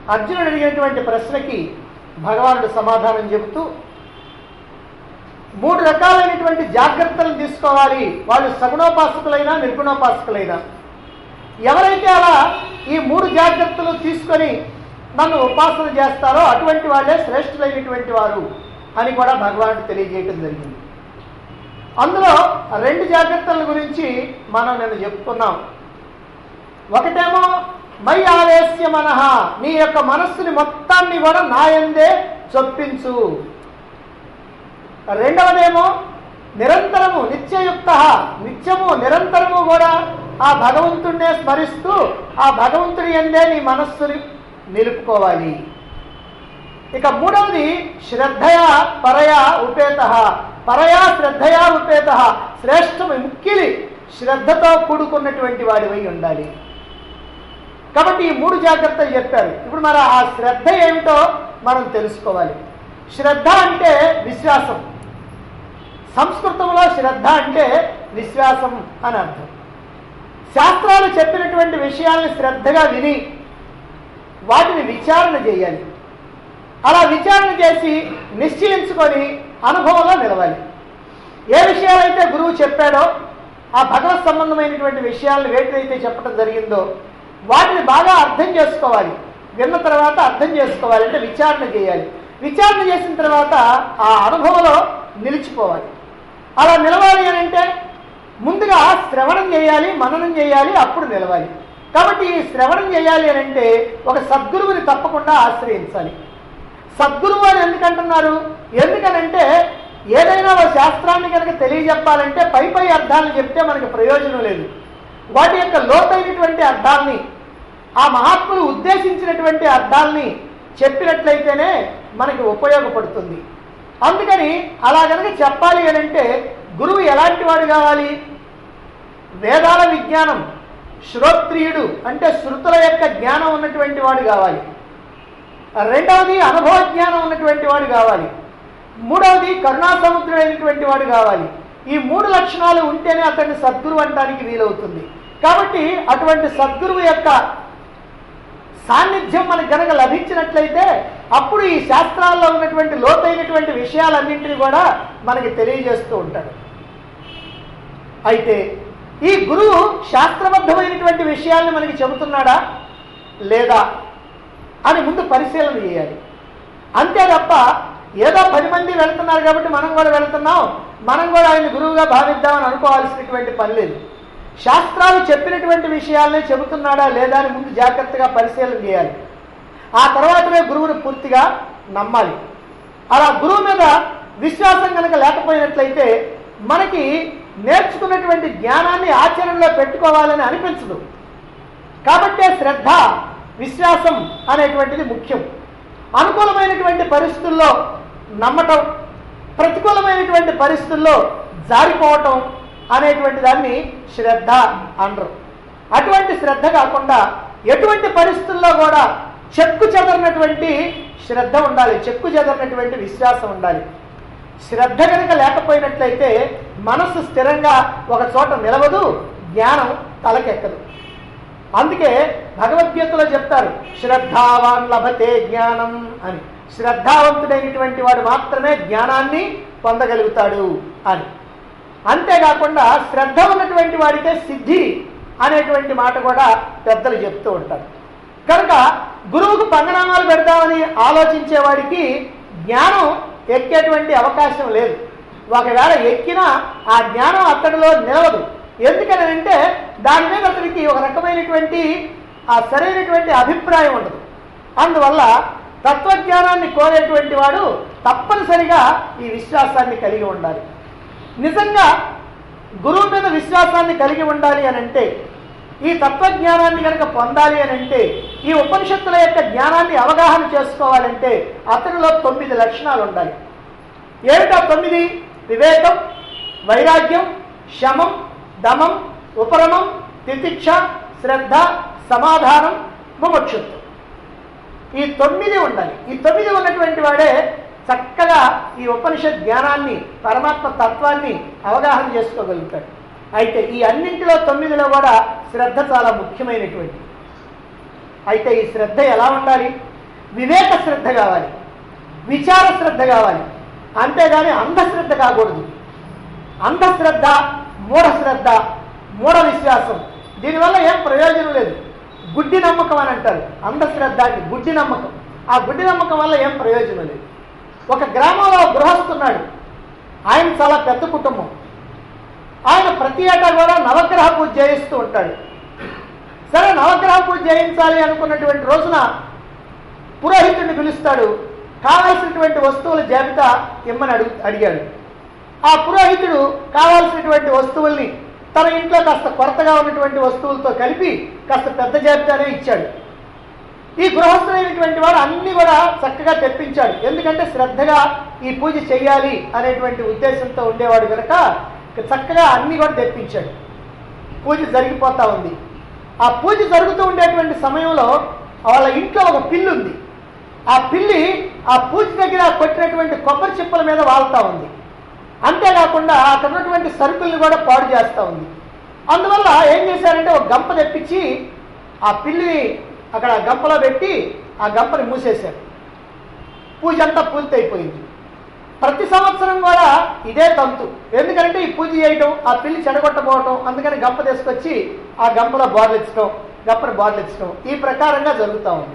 అర్జునుడు అడిగినటువంటి ప్రశ్నకి భగవానుడు సమాధానం చెబుతూ మూడు రకాలైనటువంటి జాగ్రత్తలు తీసుకోవాలి వాళ్ళు సగుణోపాసకులైనా నిర్గుణోపాసకులైనా ఎవరైతే అలా ఈ మూడు జాగ్రత్తలు తీసుకొని నన్ను ఉపాసన చేస్తారో అటువంటి వాళ్ళే శ్రేష్ఠులైనటువంటి వారు అని కూడా భగవానుడు తెలియజేయటం జరిగింది అందులో రెండు జాగ్రత్తల గురించి మనం నేను చెప్తున్నాం ఒకటేమో మై ఆవేశ్య మనహ నీ యొక్క మనస్సుని మొత్తాన్ని కూడా నాయందే చొప్పించు రెండవదేమో నిరంతరము నిత్యయుక్త నిత్యము నిరంతరము కూడా ఆ భగవంతుడినే స్మరిస్తూ ఆ భగవంతుడి ఎందే నీ మనస్సుని నిలుపుకోవాలి ఇక మూడవది శ్రద్ధయా పరయా ఉపేత పరయా శ్రద్ధయా ఉపేత శ్రేష్టము ముక్కిలి శ్రద్ధతో కూడుకున్నటువంటి వాడివై ఉండాలి కాబట్టి ఈ మూడు జాగ్రత్తలు చెప్పారు ఇప్పుడు మరి ఆ శ్రద్ధ ఏమిటో మనం తెలుసుకోవాలి శ్రద్ధ అంటే విశ్వాసం సంస్కృతంలో శ్రద్ధ అంటే విశ్వాసం అని అర్థం శాస్త్రాలు చెప్పినటువంటి విషయాల్ని శ్రద్ధగా విని వాటిని విచారణ చేయాలి అలా విచారణ చేసి నిశ్చయించుకొని అనుభవంలో నిలవాలి ఏ విషయాలైతే గురువు చెప్పాడో ఆ భగవత్ సంబంధమైనటువంటి విషయాలను వేటినైతే చెప్పడం జరిగిందో వాటిని బాగా అర్థం చేసుకోవాలి విన్న తర్వాత అర్థం చేసుకోవాలి అంటే విచారణ చేయాలి విచారణ చేసిన తర్వాత ఆ అనుభవంలో నిలిచిపోవాలి అలా నిలవాలి అని అంటే ముందుగా శ్రవణం చేయాలి మననం చేయాలి అప్పుడు నిలవాలి కాబట్టి ఈ శ్రవణం చేయాలి అని అంటే ఒక సద్గురువుని తప్పకుండా ఆశ్రయించాలి సద్గురువు అని ఎందుకంటున్నారు ఎందుకనంటే ఏదైనా ఒక శాస్త్రాన్ని కనుక తెలియజెప్పాలంటే పై పై అర్థాలను చెప్తే మనకి ప్రయోజనం లేదు వాటి యొక్క లోతైనటువంటి అర్థాల్ని ఆ మహాత్ములు ఉద్దేశించినటువంటి అర్థాల్ని చెప్పినట్లయితేనే మనకి ఉపయోగపడుతుంది అందుకని అలా కనుక చెప్పాలి అని అంటే గురువు ఎలాంటి వాడు కావాలి వేదాల విజ్ఞానం శ్రోత్రియుడు అంటే శృతుల యొక్క జ్ఞానం ఉన్నటువంటి వాడు కావాలి రెండవది అనుభవ జ్ఞానం ఉన్నటువంటి వాడు కావాలి మూడవది కరుణా సముద్రుడైనటువంటి వాడు కావాలి ఈ మూడు లక్షణాలు ఉంటేనే అతన్ని సద్గురువు అనడానికి వీలవుతుంది కాబట్టి అటువంటి సద్గురువు యొక్క సాన్నిధ్యం మనకు గనక లభించినట్లయితే అప్పుడు ఈ శాస్త్రాల్లో ఉన్నటువంటి లోతైనటువంటి విషయాలన్నింటినీ కూడా మనకి తెలియజేస్తూ ఉంటాడు అయితే ఈ గురువు శాస్త్రబద్ధమైనటువంటి విషయాల్ని మనకి చెబుతున్నాడా లేదా అని ముందు పరిశీలన చేయాలి అంతే తప్ప ఏదో పది మంది వెళ్తున్నారు కాబట్టి మనం కూడా వెళ్తున్నాం మనం కూడా ఆయన గురువుగా భావిద్దామని అనుకోవాల్సినటువంటి పని లేదు శాస్త్రాలు చెప్పినటువంటి విషయాలనే చెబుతున్నాడా లేదా అని ముందు జాగ్రత్తగా పరిశీలన చేయాలి ఆ తర్వాతనే గురువుని పూర్తిగా నమ్మాలి అలా గురువు మీద విశ్వాసం కనుక లేకపోయినట్లయితే మనకి నేర్చుకున్నటువంటి జ్ఞానాన్ని ఆచరణలో పెట్టుకోవాలని అనిపించదు కాబట్టే శ్రద్ధ విశ్వాసం అనేటువంటిది ముఖ్యం అనుకూలమైనటువంటి పరిస్థితుల్లో నమ్మటం ప్రతికూలమైనటువంటి పరిస్థితుల్లో జారిపోవటం అనేటువంటి దాన్ని శ్రద్ధ అనరు అటువంటి శ్రద్ధ కాకుండా ఎటువంటి పరిస్థితుల్లో కూడా చెక్కు చెదరినటువంటి శ్రద్ధ ఉండాలి చెక్కు చెదరినటువంటి విశ్వాసం ఉండాలి శ్రద్ధ కనుక లేకపోయినట్లయితే మనస్సు స్థిరంగా ఒక చోట నిలవదు జ్ఞానం తలకెక్కదు అందుకే భగవద్గీతలో చెప్తారు శ్రద్ధావాన్ లభతే జ్ఞానం అని శ్రద్ధావంతుడైనటువంటి వాడు మాత్రమే జ్ఞానాన్ని పొందగలుగుతాడు అని అంతేకాకుండా శ్రద్ధ ఉన్నటువంటి వాడికే సిద్ధి అనేటువంటి మాట కూడా పెద్దలు చెప్తూ ఉంటారు కనుక గురువుకు పంగనామాలు పెడదామని ఆలోచించే వాడికి జ్ఞానం ఎక్కేటువంటి అవకాశం లేదు ఒకవేళ ఎక్కినా ఆ జ్ఞానం అతడిలో నిలవదు ఎందుకని అంటే దాని మీద అతనికి ఒక రకమైనటువంటి ఆ సరైనటువంటి అభిప్రాయం ఉండదు అందువల్ల తత్వజ్ఞానాన్ని కోరేటువంటి వాడు తప్పనిసరిగా ఈ విశ్వాసాన్ని కలిగి ఉండాలి నిజంగా గురువు మీద విశ్వాసాన్ని కలిగి ఉండాలి అని అంటే ఈ తత్వజ్ఞానాన్ని కనుక పొందాలి అని అంటే ఈ ఉపనిషత్తుల యొక్క జ్ఞానాన్ని అవగాహన చేసుకోవాలంటే అతనిలో తొమ్మిది లక్షణాలు ఉండాలి ఏమిటా తొమ్మిది వివేకం వైరాగ్యం శమం దమం ఉపరమం తితిక్ష శ్రద్ధ సమాధానం ముముక్షుత్వం ఈ తొమ్మిది ఉండాలి ఈ తొమ్మిది ఉన్నటువంటి వాడే చక్కగా ఈ ఉపనిషత్ జ్ఞానాన్ని పరమాత్మ తత్వాన్ని అవగాహన చేసుకోగలుగుతాడు అయితే ఈ అన్నింటిలో తొమ్మిదిలో కూడా శ్రద్ధ చాలా ముఖ్యమైనటువంటి అయితే ఈ శ్రద్ధ ఎలా ఉండాలి వివేక శ్రద్ధ కావాలి విచార శ్రద్ధ కావాలి అంతేగాని అంధశ్రద్ధ కాకూడదు అంధశ్రద్ధ మూఢ శ్రద్ధ మూఢ విశ్వాసం దీనివల్ల ఏం ప్రయోజనం లేదు గుడ్డి నమ్మకం అని అంటారు అంధశ్రద్ధ అంటే గుడ్డి నమ్మకం ఆ గుడ్డి నమ్మకం వల్ల ఏం ప్రయోజనం లేదు ఒక గ్రామంలో గృహస్థున్నాడు ఆయన చాలా పెద్ద కుటుంబం ఆయన ప్రతి ఏటా కూడా నవగ్రహ పూజ చేయిస్తూ ఉంటాడు సరే నవగ్రహ పూజ చేయించాలి అనుకున్నటువంటి రోజున పురోహితుడిని పిలుస్తాడు కావాల్సినటువంటి వస్తువుల జాబితా ఇమ్మని అడుగు అడిగాడు ఆ పురోహితుడు కావాల్సినటువంటి వస్తువుల్ని తన ఇంట్లో కాస్త కొరతగా ఉన్నటువంటి వస్తువులతో కలిపి కాస్త పెద్ద జాబితానే ఇచ్చాడు ఈ గృహస్థులైనటువంటి వాడు అన్ని కూడా చక్కగా తెప్పించాడు ఎందుకంటే శ్రద్ధగా ఈ పూజ చేయాలి అనేటువంటి ఉద్దేశంతో ఉండేవాడు కనుక చక్కగా అన్ని కూడా తెప్పించాడు పూజ జరిగిపోతా ఉంది ఆ పూజ జరుగుతూ ఉండేటువంటి సమయంలో వాళ్ళ ఇంట్లో ఒక పిల్లి ఉంది ఆ పిల్లి ఆ పూజ దగ్గర కొట్టినటువంటి కొబ్బరి చిప్పల మీద వాళ్తా ఉంది అంతేకాకుండా అక్కడ ఉన్నటువంటి సరుకుల్ని కూడా పాడు చేస్తూ ఉంది అందువల్ల ఏం చేశారంటే ఒక గంప తెప్పించి ఆ పిల్లిని అక్కడ ఆ గంపలో పెట్టి ఆ గంపని మూసేశారు పూజ అంతా పూర్తయిపోయింది ప్రతి సంవత్సరం కూడా ఇదే తంతు ఎందుకంటే ఈ పూజ చేయటం ఆ పిల్లి చెడగొట్టబోవటం అందుకని గంప తీసుకొచ్చి ఆ గంపలో బార్లిచ్చడం గంపని బార్లిచ్చడం ఈ ప్రకారంగా జరుగుతూ ఉంది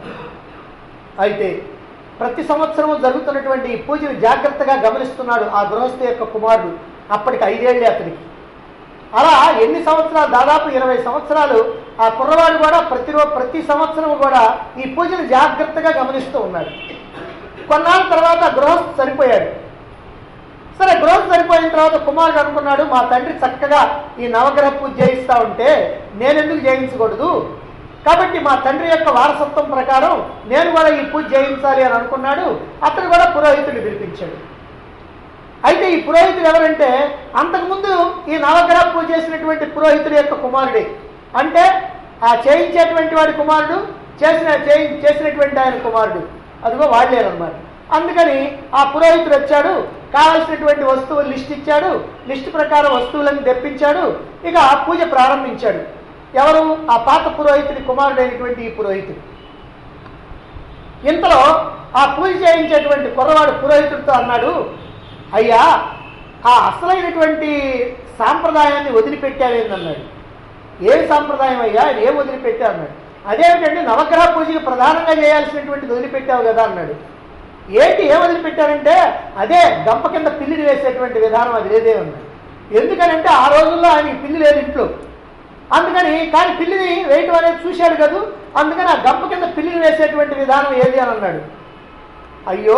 అయితే ప్రతి సంవత్సరం జరుగుతున్నటువంటి ఈ పూజను జాగ్రత్తగా గమనిస్తున్నాడు ఆ గృహస్థ యొక్క కుమారుడు అప్పటికి ఐదేళ్లే అతనికి అలా ఎన్ని సంవత్సరాలు దాదాపు ఇరవై సంవత్సరాలు ఆ కుర్రవాడు కూడా ప్రతిరోజు ప్రతి సంవత్సరం కూడా ఈ పూజను జాగ్రత్తగా గమనిస్తూ ఉన్నాడు కొన్నాళ్ళ తర్వాత గృహస్థ చనిపోయాడు సరే గృహస్థ చనిపోయిన తర్వాత కుమారుడు అనుకున్నాడు మా తండ్రి చక్కగా ఈ నవగ్రహ పూజ చేయిస్తా ఉంటే నేనెందుకు చేయించకూడదు కాబట్టి మా తండ్రి యొక్క వారసత్వం ప్రకారం నేను కూడా ఈ పూజ చేయించాలి అని అనుకున్నాడు అతను కూడా పురోహితుడిని పిలిపించాడు అయితే ఈ పురోహితుడు ఎవరంటే అంతకుముందు ఈ నవగ్రహ పూజ చేసినటువంటి పురోహితుడి యొక్క కుమారుడే అంటే ఆ చేయించేటువంటి వాడి కుమారుడు చేసిన చేయి చేసినటువంటి ఆయన కుమారుడు అదిగో వాళ్ళేనమాట అందుకని ఆ పురోహితుడు వచ్చాడు కావలసినటువంటి వస్తువులు లిస్ట్ ఇచ్చాడు లిస్ట్ ప్రకారం వస్తువులను తెప్పించాడు ఇక ఆ పూజ ప్రారంభించాడు ఎవరు ఆ పాత పురోహితుడి కుమారుడైనటువంటి ఈ పురోహితుడు ఇంతలో ఆ పూజ చేయించేటువంటి కుర్రవాడు పురోహితుడితో అన్నాడు అయ్యా ఆ అసలైనటువంటి సాంప్రదాయాన్ని వదిలిపెట్టావేందన్నాడు ఏం సాంప్రదాయం అయ్యా ఆయన ఏం వదిలిపెట్టా అన్నాడు అదేమిటంటే నవగ్రహ పూజకి ప్రధానంగా చేయాల్సినటువంటి వదిలిపెట్టావు కదా అన్నాడు ఏంటి ఏం వదిలిపెట్టారంటే అదే గంప కింద పిల్లిని వేసేటువంటి విధానం అది లేదే అన్నాడు ఎందుకనంటే ఆ రోజుల్లో ఆయన పిల్లి లేదు ఇంట్లో అందుకని కానీ పిల్లిని వేయటం అనేది చూశాడు కదూ అందుకని ఆ గంప కింద పిల్లిని వేసేటువంటి విధానం ఏది అని అన్నాడు అయ్యో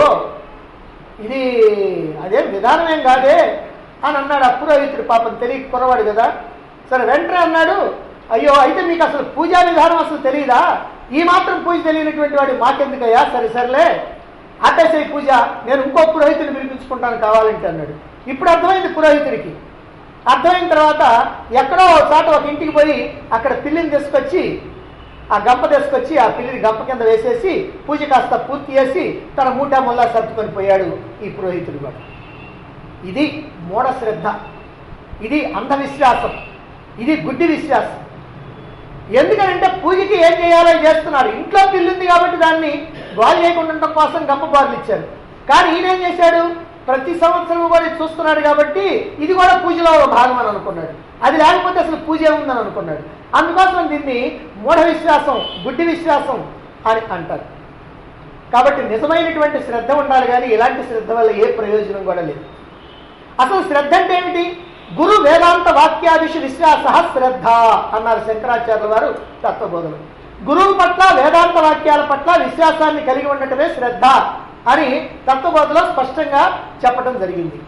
ఇది అదే విధానం ఏం కాదే అని అన్నాడు ఆ పురోహితుడు పాపం తెలియక కురవాడు కదా సరే వెంటనే అన్నాడు అయ్యో అయితే మీకు అసలు పూజా విధానం అసలు తెలియదా ఈ మాత్రం పూజ తెలియనటువంటి వాడు మాకెందుకయ్యా సరే సర్లే ఆపేసే పూజ నేను ఇంకో పురోహితుడిని పిలిపించుకుంటాను కావాలంటే అన్నాడు ఇప్పుడు అర్థమైంది పురోహితుడికి అర్థమైన తర్వాత ఎక్కడో ఒక చోట ఒక ఇంటికి పోయి అక్కడ పిల్లిని తీసుకొచ్చి ఆ గంప తీసుకొచ్చి ఆ పిల్లిని గంప కింద వేసేసి పూజ కాస్త పూర్తి చేసి తన మూటా ముల్లా సర్దుకొని పోయాడు ఈ పురోహితుడు కూడా ఇది మూఢ శ్రద్ధ ఇది అంధవిశ్వాసం ఇది గుడ్డి విశ్వాసం ఎందుకనంటే పూజకి ఏం చేయాలో చేస్తున్నాడు ఇంట్లో పిల్లుంది కాబట్టి దాన్ని బాగు చేయకుండా ఉండటం కోసం గంప బారులు ఇచ్చారు కానీ ఈయన ఏం చేశాడు ప్రతి సంవత్సరం కూడా ఇది చూస్తున్నాడు కాబట్టి ఇది కూడా పూజలో ఒక భాగం అని అనుకున్నాడు అది లేకపోతే అసలు పూజ ఏముందని అనుకున్నాడు అందుకోసం దీన్ని మూఢ విశ్వాసం గుడ్డి విశ్వాసం అని అంటారు కాబట్టి నిజమైనటువంటి శ్రద్ధ ఉండాలి కానీ ఇలాంటి శ్రద్ధ వల్ల ఏ ప్రయోజనం కూడా లేదు అసలు శ్రద్ధ అంటే ఏమిటి గురు వేదాంత వాక్యాదిషు విశ్వాస శ్రద్ధ అన్నారు శంకరాచార్యుల వారు తత్వబోధన గురువు పట్ల వేదాంత వాక్యాల పట్ల విశ్వాసాన్ని కలిగి ఉండటమే శ్రద్ధ అని తత్వబోధలో స్పష్టంగా చెప్పడం జరిగింది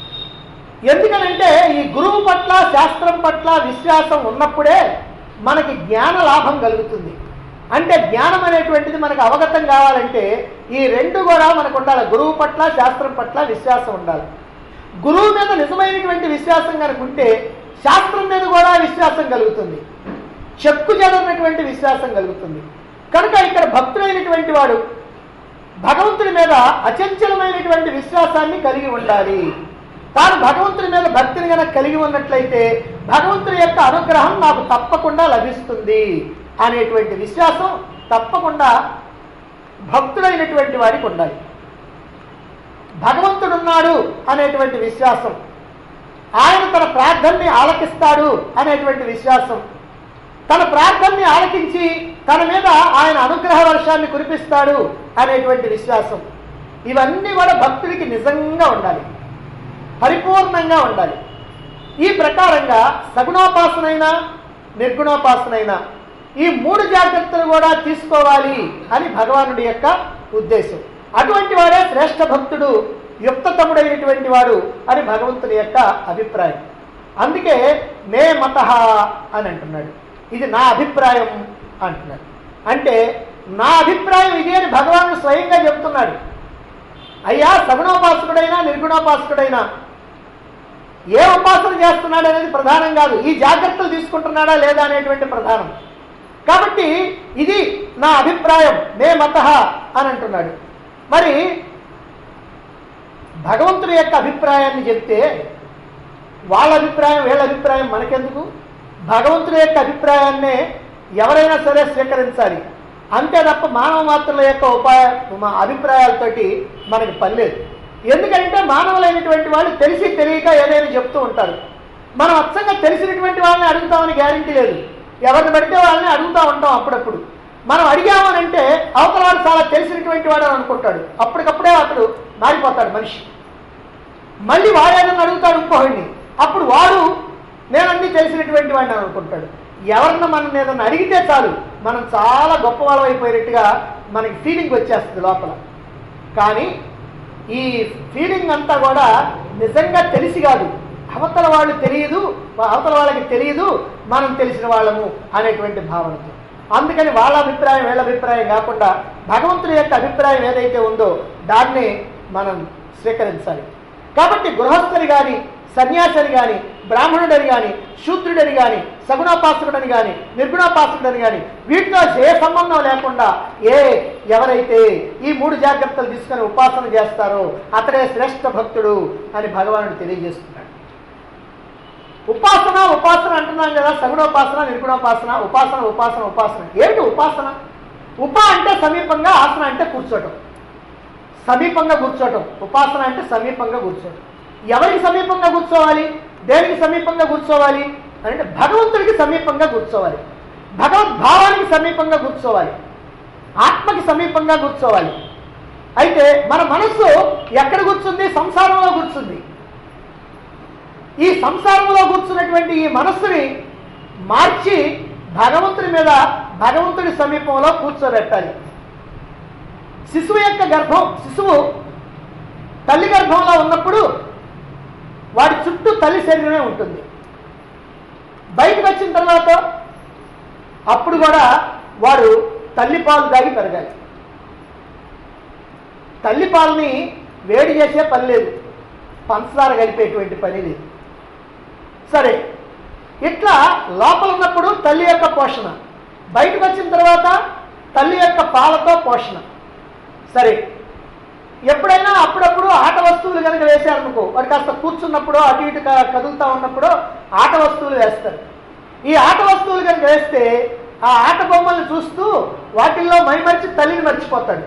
ఎందుకనంటే ఈ గురువు పట్ల శాస్త్రం పట్ల విశ్వాసం ఉన్నప్పుడే మనకి జ్ఞాన లాభం కలుగుతుంది అంటే జ్ఞానం అనేటువంటిది మనకు అవగతం కావాలంటే ఈ రెండు కూడా మనకు ఉండాలి గురువు పట్ల శాస్త్రం పట్ల విశ్వాసం ఉండాలి గురువు మీద నిజమైనటువంటి విశ్వాసం కనుక ఉంటే శాస్త్రం మీద కూడా విశ్వాసం కలుగుతుంది చెక్కు చెదరినటువంటి విశ్వాసం కలుగుతుంది కనుక ఇక్కడ భక్తుడైనటువంటి వాడు భగవంతుడి మీద అచంచలమైనటువంటి విశ్వాసాన్ని కలిగి ఉండాలి తాను భగవంతుడి మీద భక్తిని కనుక కలిగి ఉన్నట్లయితే భగవంతుడి యొక్క అనుగ్రహం నాకు తప్పకుండా లభిస్తుంది అనేటువంటి విశ్వాసం తప్పకుండా భక్తుడైనటువంటి వాడికి ఉండాలి భగవంతుడున్నాడు అనేటువంటి విశ్వాసం ఆయన తన ప్రార్థనని ఆలకిస్తాడు అనేటువంటి విశ్వాసం తన ప్రార్థనని ఆలకించి తన మీద ఆయన అనుగ్రహ వర్షాన్ని కురిపిస్తాడు అనేటువంటి విశ్వాసం ఇవన్నీ కూడా భక్తుడికి నిజంగా ఉండాలి పరిపూర్ణంగా ఉండాలి ఈ ప్రకారంగా సగుణోపాసనైనా నిర్గుణోపాసనైనా ఈ మూడు జాగ్రత్తలు కూడా తీసుకోవాలి అని భగవానుడి యొక్క ఉద్దేశం అటువంటి వాడే శ్రేష్ఠ భక్తుడు యుక్తతముడైనటువంటి వాడు అని భగవంతుని యొక్క అభిప్రాయం అందుకే మే మత అని అంటున్నాడు ఇది నా అభిప్రాయం అంటున్నాడు అంటే నా అభిప్రాయం ఇది అని భగవానుడు స్వయంగా చెప్తున్నాడు అయ్యా సగుణోపాసకుడైనా నిర్గుణోపాసకుడైనా ఏ ఉపాసన చేస్తున్నాడు అనేది ప్రధానం కాదు ఈ జాగ్రత్తలు తీసుకుంటున్నాడా లేదా అనేటువంటి ప్రధానం కాబట్టి ఇది నా అభిప్రాయం మే మత అని అంటున్నాడు మరి భగవంతుడి యొక్క అభిప్రాయాన్ని చెప్తే వాళ్ళ అభిప్రాయం వీళ్ళ అభిప్రాయం మనకెందుకు భగవంతుడి యొక్క అభిప్రాయాన్నే ఎవరైనా సరే స్వీకరించాలి అంతే తప్ప మానవ మాత్రుల యొక్క ఉపాయ మా- అభిప్రాయాలతోటి మనకి పనిలేదు ఎందుకంటే మానవులైనటువంటి వాళ్ళు తెలిసి తెలియక ఏదైనా చెప్తూ ఉంటారు మనం అచ్చంగా తెలిసినటువంటి వాళ్ళని అడుగుతామని గ్యారంటీ లేదు ఎవరిని పడితే వాళ్ళని అడుగుతూ ఉంటాం అప్పుడప్పుడు మనం అడిగామనంటే అవతల వాడు చాలా తెలిసినటువంటి వాడు అని అనుకుంటాడు అప్పటికప్పుడే అతడు మారిపోతాడు మనిషి మళ్ళీ వాడేదని అడుగుతాడు ఇంకోడిని అప్పుడు వాడు నేనన్నీ తెలిసినటువంటి వాడిని అని అనుకుంటాడు ఎవరన్నా మనం ఏదన్నా అడిగితే చాలు మనం చాలా గొప్ప వాళ్ళం అయిపోయినట్టుగా మనకి ఫీలింగ్ వచ్చేస్తుంది లోపల కానీ ఈ ఫీలింగ్ అంతా కూడా నిజంగా తెలిసి కాదు అవతల వాళ్ళు తెలియదు అవతల వాళ్ళకి తెలియదు మనం తెలిసిన వాళ్ళము అనేటువంటి భావనతో అందుకని వాళ్ళ అభిప్రాయం వీళ్ళ అభిప్రాయం కాకుండా భగవంతుడి యొక్క అభిప్రాయం ఏదైతే ఉందో దాన్ని మనం స్వీకరించాలి కాబట్టి గృహస్థుని కానీ సన్యాసిని కానీ బ్రాహ్మణుడని కానీ శూద్రుడని కానీ సగుణోపాసకుడని కానీ నిర్గుణోపాసకుడని కానీ వీటితో ఏ సంబంధం లేకుండా ఏ ఎవరైతే ఈ మూడు జాగ్రత్తలు తీసుకొని ఉపాసన చేస్తారో అతడే శ్రేష్ఠ భక్తుడు అని భగవానుడు తెలియజేస్తున్నాడు ఉపాసన ఉపాసన అంటున్నాం కదా సగుణోపాసన నిర్గుణోపాసన ఉపాసన ఉపాసన ఉపాసన ఏంటి ఉపాసన ఉప అంటే సమీపంగా ఆసన అంటే కూర్చోటం సమీపంగా కూర్చోటం ఉపాసన అంటే సమీపంగా కూర్చోటం ఎవరికి సమీపంగా కూర్చోవాలి దేనికి సమీపంగా కూర్చోవాలి అంటే భగవంతుడికి సమీపంగా కూర్చోవాలి భగవద్భావానికి సమీపంగా కూర్చోవాలి ఆత్మకి సమీపంగా కూర్చోవాలి అయితే మన మనస్సు ఎక్కడ కూర్చుంది సంసారంలో కూర్చుంది ఈ సంసారంలో కూర్చున్నటువంటి ఈ మనస్సుని మార్చి భగవంతుడి మీద భగవంతుడి సమీపంలో కూర్చోబెట్టాలి శిశువు యొక్క గర్భం శిశువు తల్లి గర్భంలో ఉన్నప్పుడు వాడి చుట్టూ తల్లి శరీరమే ఉంటుంది బయటకు వచ్చిన తర్వాత అప్పుడు కూడా వాడు తల్లి పాలు దాగి పెరగాలి తల్లి పాలని వేడి చేసే పని లేదు పంచదార కలిపేటువంటి పని లేదు సరే ఇట్లా లోపల ఉన్నప్పుడు తల్లి యొక్క పోషణ బయటకు వచ్చిన తర్వాత తల్లి యొక్క పాలతో పోషణ సరే ఎప్పుడైనా అప్పుడప్పుడు ఆట వస్తువులు కనుక వేశారనుకో వాడు కాస్త కూర్చున్నప్పుడు అటు ఇటు క- కదులుతా ఉన్నప్పుడు ఆట వస్తువులు వేస్తారు ఈ ఆట వస్తువులు కనుక వేస్తే ఆ ఆట బొమ్మల్ని చూస్తూ వాటిల్లో మైమరిచి తల్లిని మర్చిపోతాడు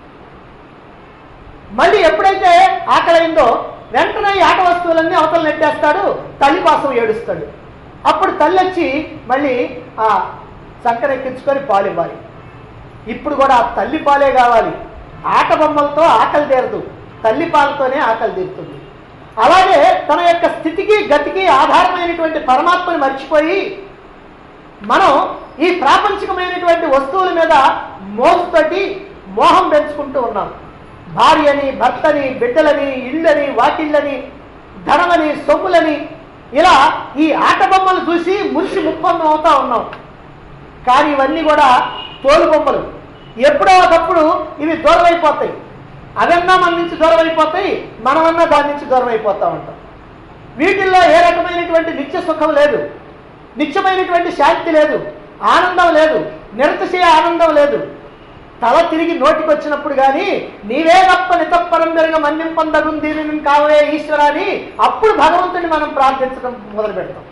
మళ్ళీ ఎప్పుడైతే ఆకలైందో వెంటనే ఈ ఆట వస్తువులన్నీ అవతల నెట్టేస్తాడు తల్లి కోసం ఏడుస్తాడు అప్పుడు తల్లి వచ్చి మళ్ళీ ఆ సంకరెక్కించుకొని పాలు ఇవ్వాలి ఇప్పుడు కూడా ఆ తల్లి పాలే కావాలి ఆట బొమ్మలతో ఆకలి తీరదు తల్లి పాలతోనే ఆకలి తీరుతుంది అలాగే తన యొక్క స్థితికి గతికి ఆధారమైనటువంటి పరమాత్మని మర్చిపోయి మనం ఈ ప్రాపంచికమైనటువంటి వస్తువుల మీద మోసుతోటి మోహం పెంచుకుంటూ ఉన్నాం భార్యని భర్తని బిడ్డలని ఇళ్ళని వాకిళ్ళని ధనమని సొమ్ములని ఇలా ఈ ఆట బొమ్మలు చూసి మురిసి ముప్పందం అవుతా ఉన్నాం కానీ ఇవన్నీ కూడా తోలు బొమ్మలు ఎప్పుడో ఒకప్పుడు ఇవి దూరం అయిపోతాయి అవన్నా మన నుంచి దూరం అయిపోతాయి మనమన్నా దాని నుంచి దూరం అయిపోతా ఉంటాం వీటిల్లో ఏ రకమైనటువంటి నిత్య సుఖం లేదు నిత్యమైనటువంటి శాంతి లేదు ఆనందం లేదు నిరతశయ ఆనందం లేదు తల తిరిగి నోటికి వచ్చినప్పుడు కానీ నీవే తప్ప నితప్పరం పెరగ మన్యం పొందగుం దీనిని కావే ఈశ్వరాని అప్పుడు భగవంతుని మనం ప్రార్థించడం మొదలు పెడతాం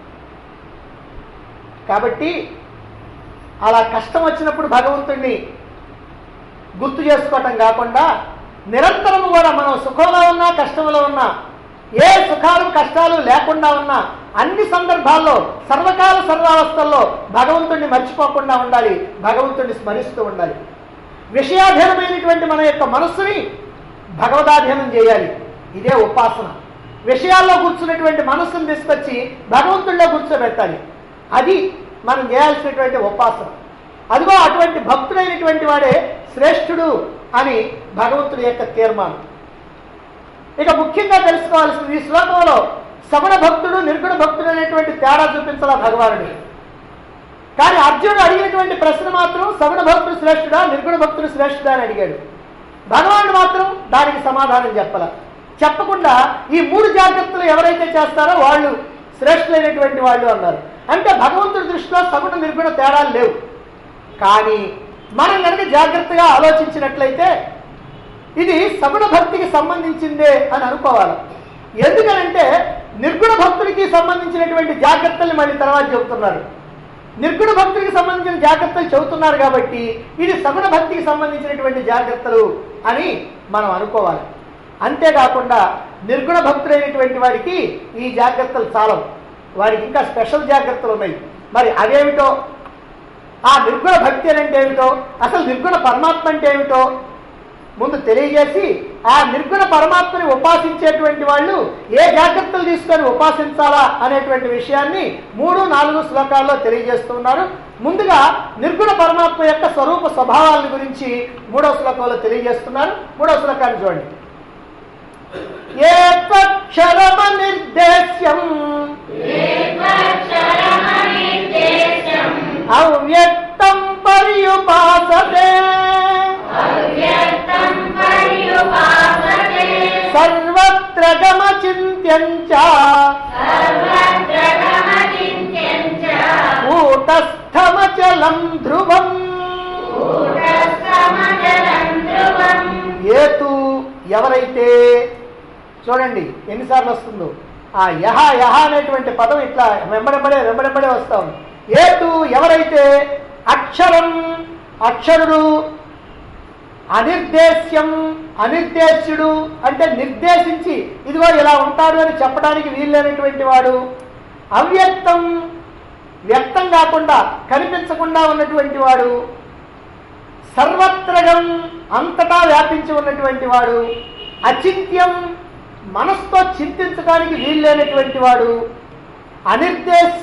కాబట్టి అలా కష్టం వచ్చినప్పుడు భగవంతుణ్ణి గుర్తు చేసుకోవటం కాకుండా నిరంతరం కూడా మనం సుఖంలో ఉన్నా కష్టంలో ఉన్నా ఏ సుఖాలు కష్టాలు లేకుండా ఉన్నా అన్ని సందర్భాల్లో సర్వకాల సర్వావస్థల్లో భగవంతుడిని మర్చిపోకుండా ఉండాలి భగవంతుడిని స్మరిస్తూ ఉండాలి విషయాధీనమైనటువంటి మన యొక్క మనస్సుని భగవదాధీనం చేయాలి ఇదే ఉపాసన విషయాల్లో కూర్చున్నటువంటి మనస్సును తీసుకొచ్చి భగవంతుడిలో కూర్చోబెట్టాలి అది మనం చేయాల్సినటువంటి ఉపాసన అదిగో అటువంటి భక్తుడైనటువంటి వాడే శ్రేష్ఠుడు అని భగవంతుడి యొక్క తీర్మానం ఇక ముఖ్యంగా తెలుసుకోవాల్సింది ఈ శ్లోకంలో సగుణ భక్తుడు నిర్గుణ భక్తుడు అనేటువంటి తేడా చూపించాల భగవానుడు కానీ అర్జునుడు అడిగినటువంటి ప్రశ్న మాత్రం సగుణ భక్తుడు శ్రేష్ఠుడా నిర్గుణ భక్తుడు శ్రేష్ఠుడా అని అడిగాడు భగవానుడు మాత్రం దానికి సమాధానం చెప్పాల చెప్పకుండా ఈ మూడు జాగ్రత్తలు ఎవరైతే చేస్తారో వాళ్ళు శ్రేష్ఠులైనటువంటి వాళ్ళు అన్నారు అంటే భగవంతుడి దృష్టిలో సగుణ నిర్గుణ తేడాలు లేవు కానీ మనం కనుక జాగ్రత్తగా ఆలోచించినట్లయితే ఇది సగుణ భక్తికి సంబంధించిందే అని అనుకోవాలి ఎందుకనంటే నిర్గుణ భక్తుడికి సంబంధించినటువంటి జాగ్రత్తల్ని మళ్ళీ తర్వాత చెబుతున్నారు నిర్గుణ భక్తికి సంబంధించిన జాగ్రత్తలు చెబుతున్నారు కాబట్టి ఇది సగుణ భక్తికి సంబంధించినటువంటి జాగ్రత్తలు అని మనం అనుకోవాలి అంతేకాకుండా నిర్గుణ భక్తుడైనటువంటి వాడికి ఈ జాగ్రత్తలు చాలవు వాడికి ఇంకా స్పెషల్ జాగ్రత్తలు ఉన్నాయి మరి అవేమిటో ఆ నిర్గుణ భక్తి అని అంటే ఏమిటో అసలు నిర్గుణ పరమాత్మ అంటే ఏమిటో ముందు తెలియజేసి ఆ నిర్గుణ పరమాత్మని ఉపాసించేటువంటి వాళ్ళు ఏ జాగ్రత్తలు తీసుకొని ఉపాసించాలా అనేటువంటి విషయాన్ని మూడు నాలుగు శ్లోకాల్లో తెలియజేస్తున్నారు ముందుగా నిర్గుణ పరమాత్మ యొక్క స్వరూప స్వభావాల గురించి మూడో శ్లోకంలో తెలియజేస్తున్నారు మూడో శ్లోకాన్ని చూడండి ఏ త్వక్షరమ నిర్దేశ్యం అవ్యక్తం పర్యుపాసతే సర్వత్ర గమచింత్యం చ కూటస్థమచలం ధ్రువం ఏతు ఎవరైతే చూడండి ఎన్నిసార్లు వస్తుందో ఆ యహ యహ అనేటువంటి పదం ఇట్లా వెంబడెంబడే వెంబడెంబడే వస్తా ఉంది ఏతు ఎవరైతే అక్షరం అక్షరుడు అనిర్దేశ్యం అనిర్దేశ్యుడు అంటే నిర్దేశించి ఇదిగో ఇలా ఉంటాడు అని చెప్పడానికి వీల్లేనటువంటి వాడు అవ్యక్తం వ్యక్తం కాకుండా కనిపించకుండా ఉన్నటువంటి వాడు సర్వత్రగం అంతటా వ్యాపించి ఉన్నటువంటి వాడు అచింత్యం మనస్తో చింతించడానికి వీల్లేనటువంటి వాడు అనిర్దేశ్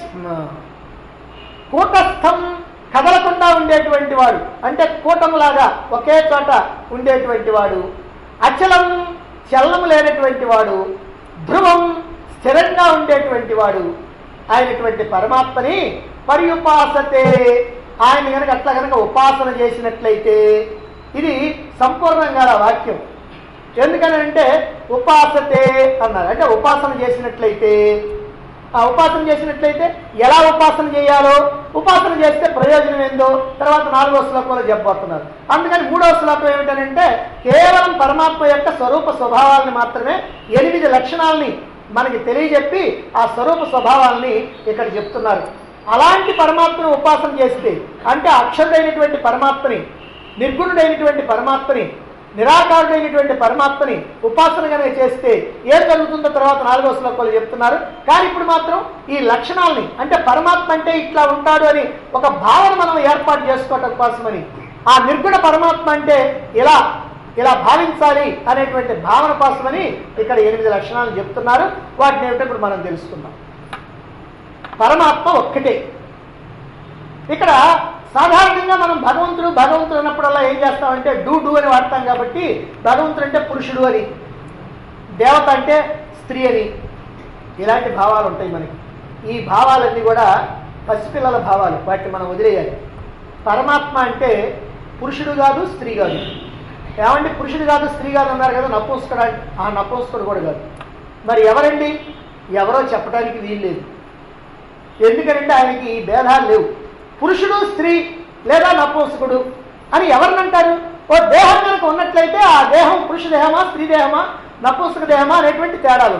కూటస్థం కదలకుండా ఉండేటువంటి వాడు అంటే కూటములాగా ఒకే చోట ఉండేటువంటి వాడు అచలం చలనము లేనటువంటి వాడు ధ్రువం స్థిరంగా ఉండేటువంటి వాడు అయినటువంటి పరమాత్మని పర్యుపాసతే ఆయన కనుక అట్లా కనుక ఉపాసన చేసినట్లయితే ఇది సంపూర్ణంగా ఆ వాక్యం ఎందుకని అంటే ఉపాసతే అన్నారు అంటే ఉపాసన చేసినట్లయితే ఆ ఉపాసన చేసినట్లయితే ఎలా ఉపాసన చేయాలో ఉపాసన చేస్తే ప్రయోజనం ఏందో తర్వాత నాలుగో శ్లోకంలో చెప్పబోతున్నారు అందుకని మూడవ శ్లోకం ఏమిటనంటే కేవలం పరమాత్మ యొక్క స్వరూప స్వభావాలను మాత్రమే ఎనిమిది లక్షణాలని మనకి తెలియజెప్పి ఆ స్వరూప స్వభావాల్ని ఇక్కడ చెప్తున్నారు అలాంటి పరమాత్మను ఉపాసన చేస్తే అంటే అక్షరుడైనటువంటి పరమాత్మని నిర్గుణుడైనటువంటి పరమాత్మని నిరాకారుడైనటువంటి పరమాత్మని ఉపాసన కనుక చేస్తే ఏం జరుగుతుందో తర్వాత నాలుగో శ్లోకాలు చెప్తున్నారు కానీ ఇప్పుడు మాత్రం ఈ లక్షణాలని అంటే పరమాత్మ అంటే ఇట్లా ఉంటాడు అని ఒక భావన మనం ఏర్పాటు చేసుకోవటం కోసమని ఆ నిర్గుణ పరమాత్మ అంటే ఇలా ఇలా భావించాలి అనేటువంటి భావన కోసమని ఇక్కడ ఎనిమిది లక్షణాలు చెప్తున్నారు వాటిని ఏమిటో ఇప్పుడు మనం తెలుసుకుందాం పరమాత్మ ఒక్కటే ఇక్కడ సాధారణంగా మనం భగవంతుడు భగవంతుడు అన్నప్పుడల్లా ఏం చేస్తామంటే డూ డూ అని వాడతాం కాబట్టి భగవంతుడు అంటే పురుషుడు అని దేవత అంటే స్త్రీ అని ఇలాంటి భావాలు ఉంటాయి మనకి ఈ భావాలన్నీ కూడా పసిపిల్లల భావాలు వాటిని మనం వదిలేయాలి పరమాత్మ అంటే పురుషుడు కాదు స్త్రీ కాదు ఏమంటే పురుషుడు కాదు స్త్రీ కాదు అన్నారు కదా నపుంసకుడు అంటే ఆ నపుంసకుడు కూడా కాదు మరి ఎవరండి ఎవరో చెప్పడానికి వీల్లేదు ఎందుకంటే ఆయనకి ఈ భేదాలు లేవు పురుషుడు స్త్రీ లేదా నపుంసకుడు అని ఎవరిని అంటారు ఓ దేహం కనుక ఉన్నట్లయితే ఆ దేహం పురుష దేహమా స్త్రీ దేహమా నపుంసక దేహమా అనేటువంటి తేడాలు ఉన్నాయి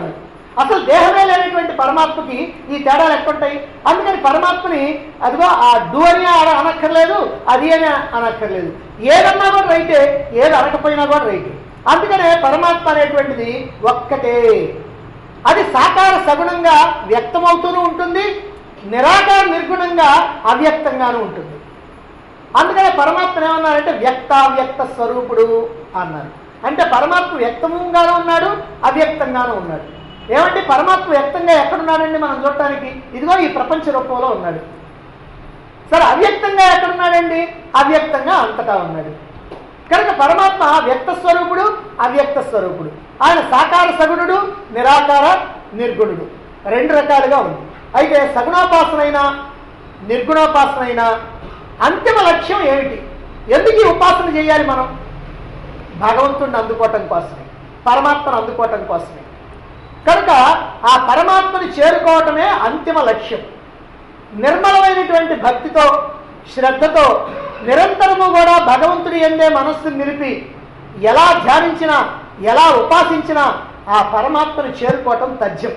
అసలు దేహమే లేనటువంటి పరమాత్మకి ఈ తేడాలు ఎక్కడుంటాయి అందుకని పరమాత్మని అదిగో ఆ డు అని ఆడ- అనక్కర్లేదు అది అని అనక్కర్లేదు ఏదన్నా కూడా రైటే ఏది అనకపోయినా కూడా రైటే అందుకనే పరమాత్మ అనేటువంటిది ఒక్కటే అది సాకార సగుణంగా వ్యక్తమవుతూనే ఉంటుంది నిరాకార నిర్గుణంగా అవ్యక్తంగానూ ఉంటుంది అందుకనే పరమాత్మ ఏమన్నారంటే వ్యక్తావ్యక్త స్వరూపుడు అన్నారు అంటే పరమాత్మ వ్యక్తంగానూ ఉన్నాడు అవ్యక్తంగానూ ఉన్నాడు ఏమంటే పరమాత్మ వ్యక్తంగా ఎక్కడున్నాడండి మనం చూడటానికి ఇదిగో ఈ ప్రపంచ రూపంలో ఉన్నాడు సరే అవ్యక్తంగా ఎక్కడున్నాడండి అవ్యక్తంగా అంతటా ఉన్నాడు కనుక పరమాత్మ వ్యక్త స్వరూపుడు అవ్యక్త స్వరూపుడు ఆయన సాకార సగుణుడు నిరాకార నిర్గుణుడు రెండు రకాలుగా ఉంది అయితే సగుణోపాసనైనా నిర్గుణోపాసనైనా అంతిమ లక్ష్యం ఏమిటి ఎందుకు ఈ ఉపాసన చేయాలి మనం భగవంతుడిని అందుకోవటం కోసమే పరమాత్మను అందుకోవటం కోసమే కనుక ఆ పరమాత్మని చేరుకోవటమే అంతిమ లక్ష్యం నిర్మలమైనటువంటి భక్తితో శ్రద్ధతో నిరంతరము కూడా భగవంతుడి ఎందే మనస్సును నిలిపి ఎలా ధ్యానించినా ఎలా ఉపాసించినా ఆ పరమాత్మను చేరుకోవటం తథ్యం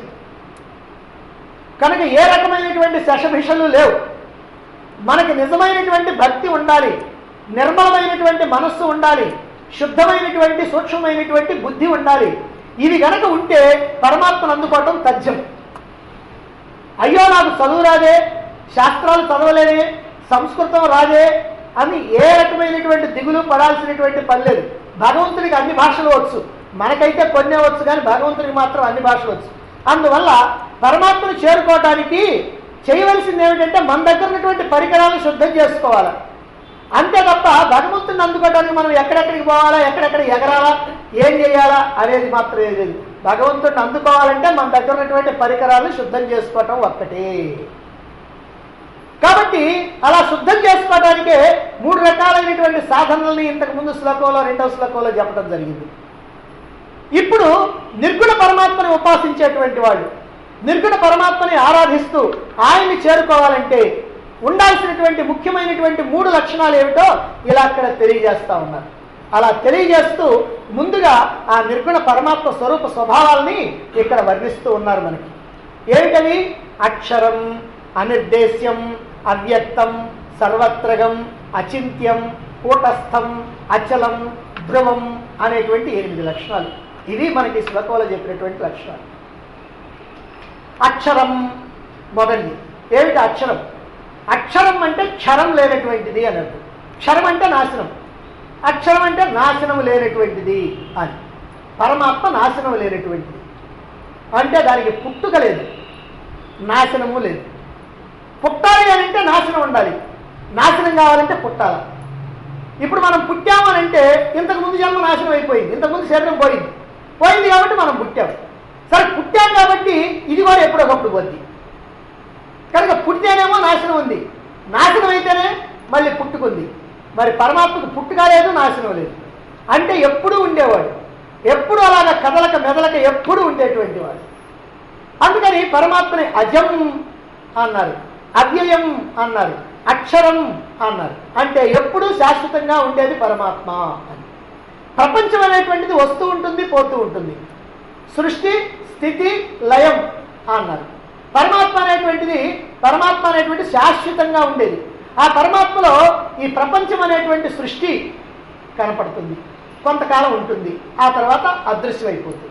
కనుక ఏ రకమైనటువంటి శశభిషలు లేవు మనకి నిజమైనటువంటి భక్తి ఉండాలి నిర్మలమైనటువంటి మనస్సు ఉండాలి శుద్ధమైనటువంటి సూక్ష్మమైనటువంటి బుద్ధి ఉండాలి ఇవి గనక ఉంటే పరమాత్మను అందుకోవటం తథ్యం అయ్యో నాకు చదువు రాదే శాస్త్రాలు చదవలేదే సంస్కృతం రాదే అని ఏ రకమైనటువంటి దిగులు పడాల్సినటువంటి పని లేదు భగవంతుడికి అన్ని భాషలు వచ్చు మనకైతే కొన్నే వచ్చు కానీ భగవంతుడికి మాత్రం అన్ని భాషలు వచ్చు అందువల్ల పరమాత్మను చేరుకోవడానికి చేయవలసింది ఏమిటంటే మన దగ్గర ఉన్నటువంటి పరికరాలను శుద్ధం చేసుకోవాలి అంతే తప్ప భగవంతుని అందుకోవడానికి మనం ఎక్కడెక్కడికి పోవాలా ఎక్కడెక్కడ ఎగరాలా ఏం చేయాలా అనేది మాత్రం ఏం లేదు భగవంతుడిని అందుకోవాలంటే మన దగ్గర ఉన్నటువంటి పరికరాలను శుద్ధం చేసుకోవటం ఒక్కటే కాబట్టి అలా శుద్ధం చేసుకోవడానికే మూడు రకాలైనటువంటి సాధనల్ని ఇంతకు ముందు శ్లోకంలో రెండవ శ్లోకంలో చెప్పడం జరిగింది ఇప్పుడు నిర్గుణ పరమాత్మని ఉపాసించేటువంటి వాళ్ళు నిర్గుణ పరమాత్మని ఆరాధిస్తూ ఆయన్ని చేరుకోవాలంటే ఉండాల్సినటువంటి ముఖ్యమైనటువంటి మూడు లక్షణాలు ఏమిటో ఇలా అక్కడ తెలియజేస్తా ఉన్నారు అలా తెలియజేస్తూ ముందుగా ఆ నిర్గుణ పరమాత్మ స్వరూప స్వభావాల్ని ఇక్కడ వర్ణిస్తూ ఉన్నారు మనకి ఏమిటవి అక్షరం అనిర్దేశ్యం అవ్యక్తం సర్వత్రగం అచింత్యం కూటస్థం అచలం ధ్రువం అనేటువంటి ఎనిమిది లక్షణాలు ఇవి మనకి ఈ శ్లోకంలో చెప్పినటువంటి లక్షణాలు అక్షరం మొదటిది ఏమిటి అక్షరం అక్షరం అంటే క్షరం లేనటువంటిది అన్నట్టు క్షరం అంటే నాశనం అక్షరం అంటే నాశనం లేనటువంటిది అని పరమాత్మ నాశనం లేనటువంటిది అంటే దానికి పుట్టుక లేదు నాశనము లేదు పుట్టాలి అని అంటే నాశనం ఉండాలి నాశనం కావాలంటే పుట్టాలి ఇప్పుడు మనం పుట్టాము అని అంటే ఇంతకు ముందు జన్మ నాశనం అయిపోయింది ఇంతకుముందు శరీరం పోయింది పోయింది కాబట్టి మనం పుట్టాం సరే పుట్టాం కాబట్టి ఇది కూడా ఎప్పుడొకప్పుడు పోద్ది కనుక పుట్టితేనేమో నాశనం ఉంది నాశనం అయితేనే మళ్ళీ పుట్టుకుంది మరి పరమాత్మకు పుట్టుక లేదు నాశనం లేదు అంటే ఎప్పుడూ ఉండేవాడు ఎప్పుడు అలాగ కదలక మెదలక ఎప్పుడు ఉండేటువంటి వాడు అందుకని పరమాత్మని అజం అన్నారు అవ్యయం అన్నారు అక్షరం అన్నారు అంటే ఎప్పుడూ శాశ్వతంగా ఉండేది పరమాత్మ అని ప్రపంచం అనేటువంటిది వస్తూ ఉంటుంది పోతూ ఉంటుంది సృష్టి స్థితి లయం అన్నారు పరమాత్మ అనేటువంటిది పరమాత్మ అనేటువంటి శాశ్వతంగా ఉండేది ఆ పరమాత్మలో ఈ ప్రపంచం అనేటువంటి సృష్టి కనపడుతుంది కొంతకాలం ఉంటుంది ఆ తర్వాత అదృశ్యమైపోతుంది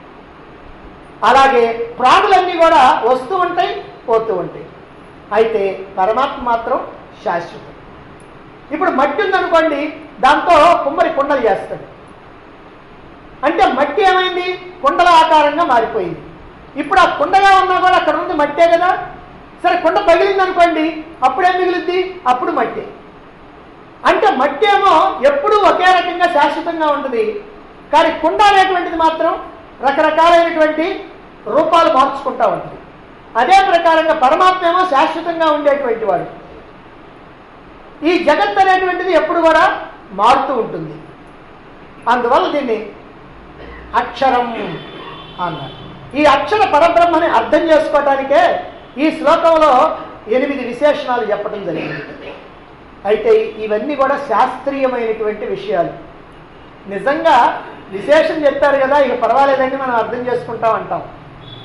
అలాగే ప్రాణులన్నీ కూడా వస్తూ ఉంటాయి పోతూ ఉంటాయి అయితే పరమాత్మ మాత్రం శాశ్వతం ఇప్పుడు మట్టి ఉందనుకోండి దాంతో కుమ్మరి కుండలు చేస్తాడు అంటే మట్టి ఏమైంది కుండల ఆకారంగా మారిపోయింది ఇప్పుడు ఆ కుండగా ఉన్నా కూడా అక్కడ ఉంది మట్టే కదా సరే కుండ పగిలింది అనుకోండి అప్పుడేం మిగులుద్ది అప్పుడు మట్టి అంటే మట్టి ఏమో ఎప్పుడూ ఒకే రకంగా శాశ్వతంగా ఉంటుంది కానీ కుండ అనేటువంటిది మాత్రం రకరకాలైనటువంటి రూపాలు మార్చుకుంటా ఉంటుంది అదే ప్రకారంగా పరమాత్మ ఏమో శాశ్వతంగా ఉండేటువంటి వాడు ఈ జగత్ అనేటువంటిది ఎప్పుడు కూడా మారుతూ ఉంటుంది అందువల్ల దీన్ని అక్షరం అన్నారు ఈ అక్షర పరబ్రహ్మని అర్థం చేసుకోవటానికే ఈ శ్లోకంలో ఎనిమిది విశేషణాలు చెప్పడం జరిగింది అయితే ఇవన్నీ కూడా శాస్త్రీయమైనటువంటి విషయాలు నిజంగా విశేషం చెప్పారు కదా ఇక పర్వాలేదండి మనం అర్థం చేసుకుంటాం అంటాం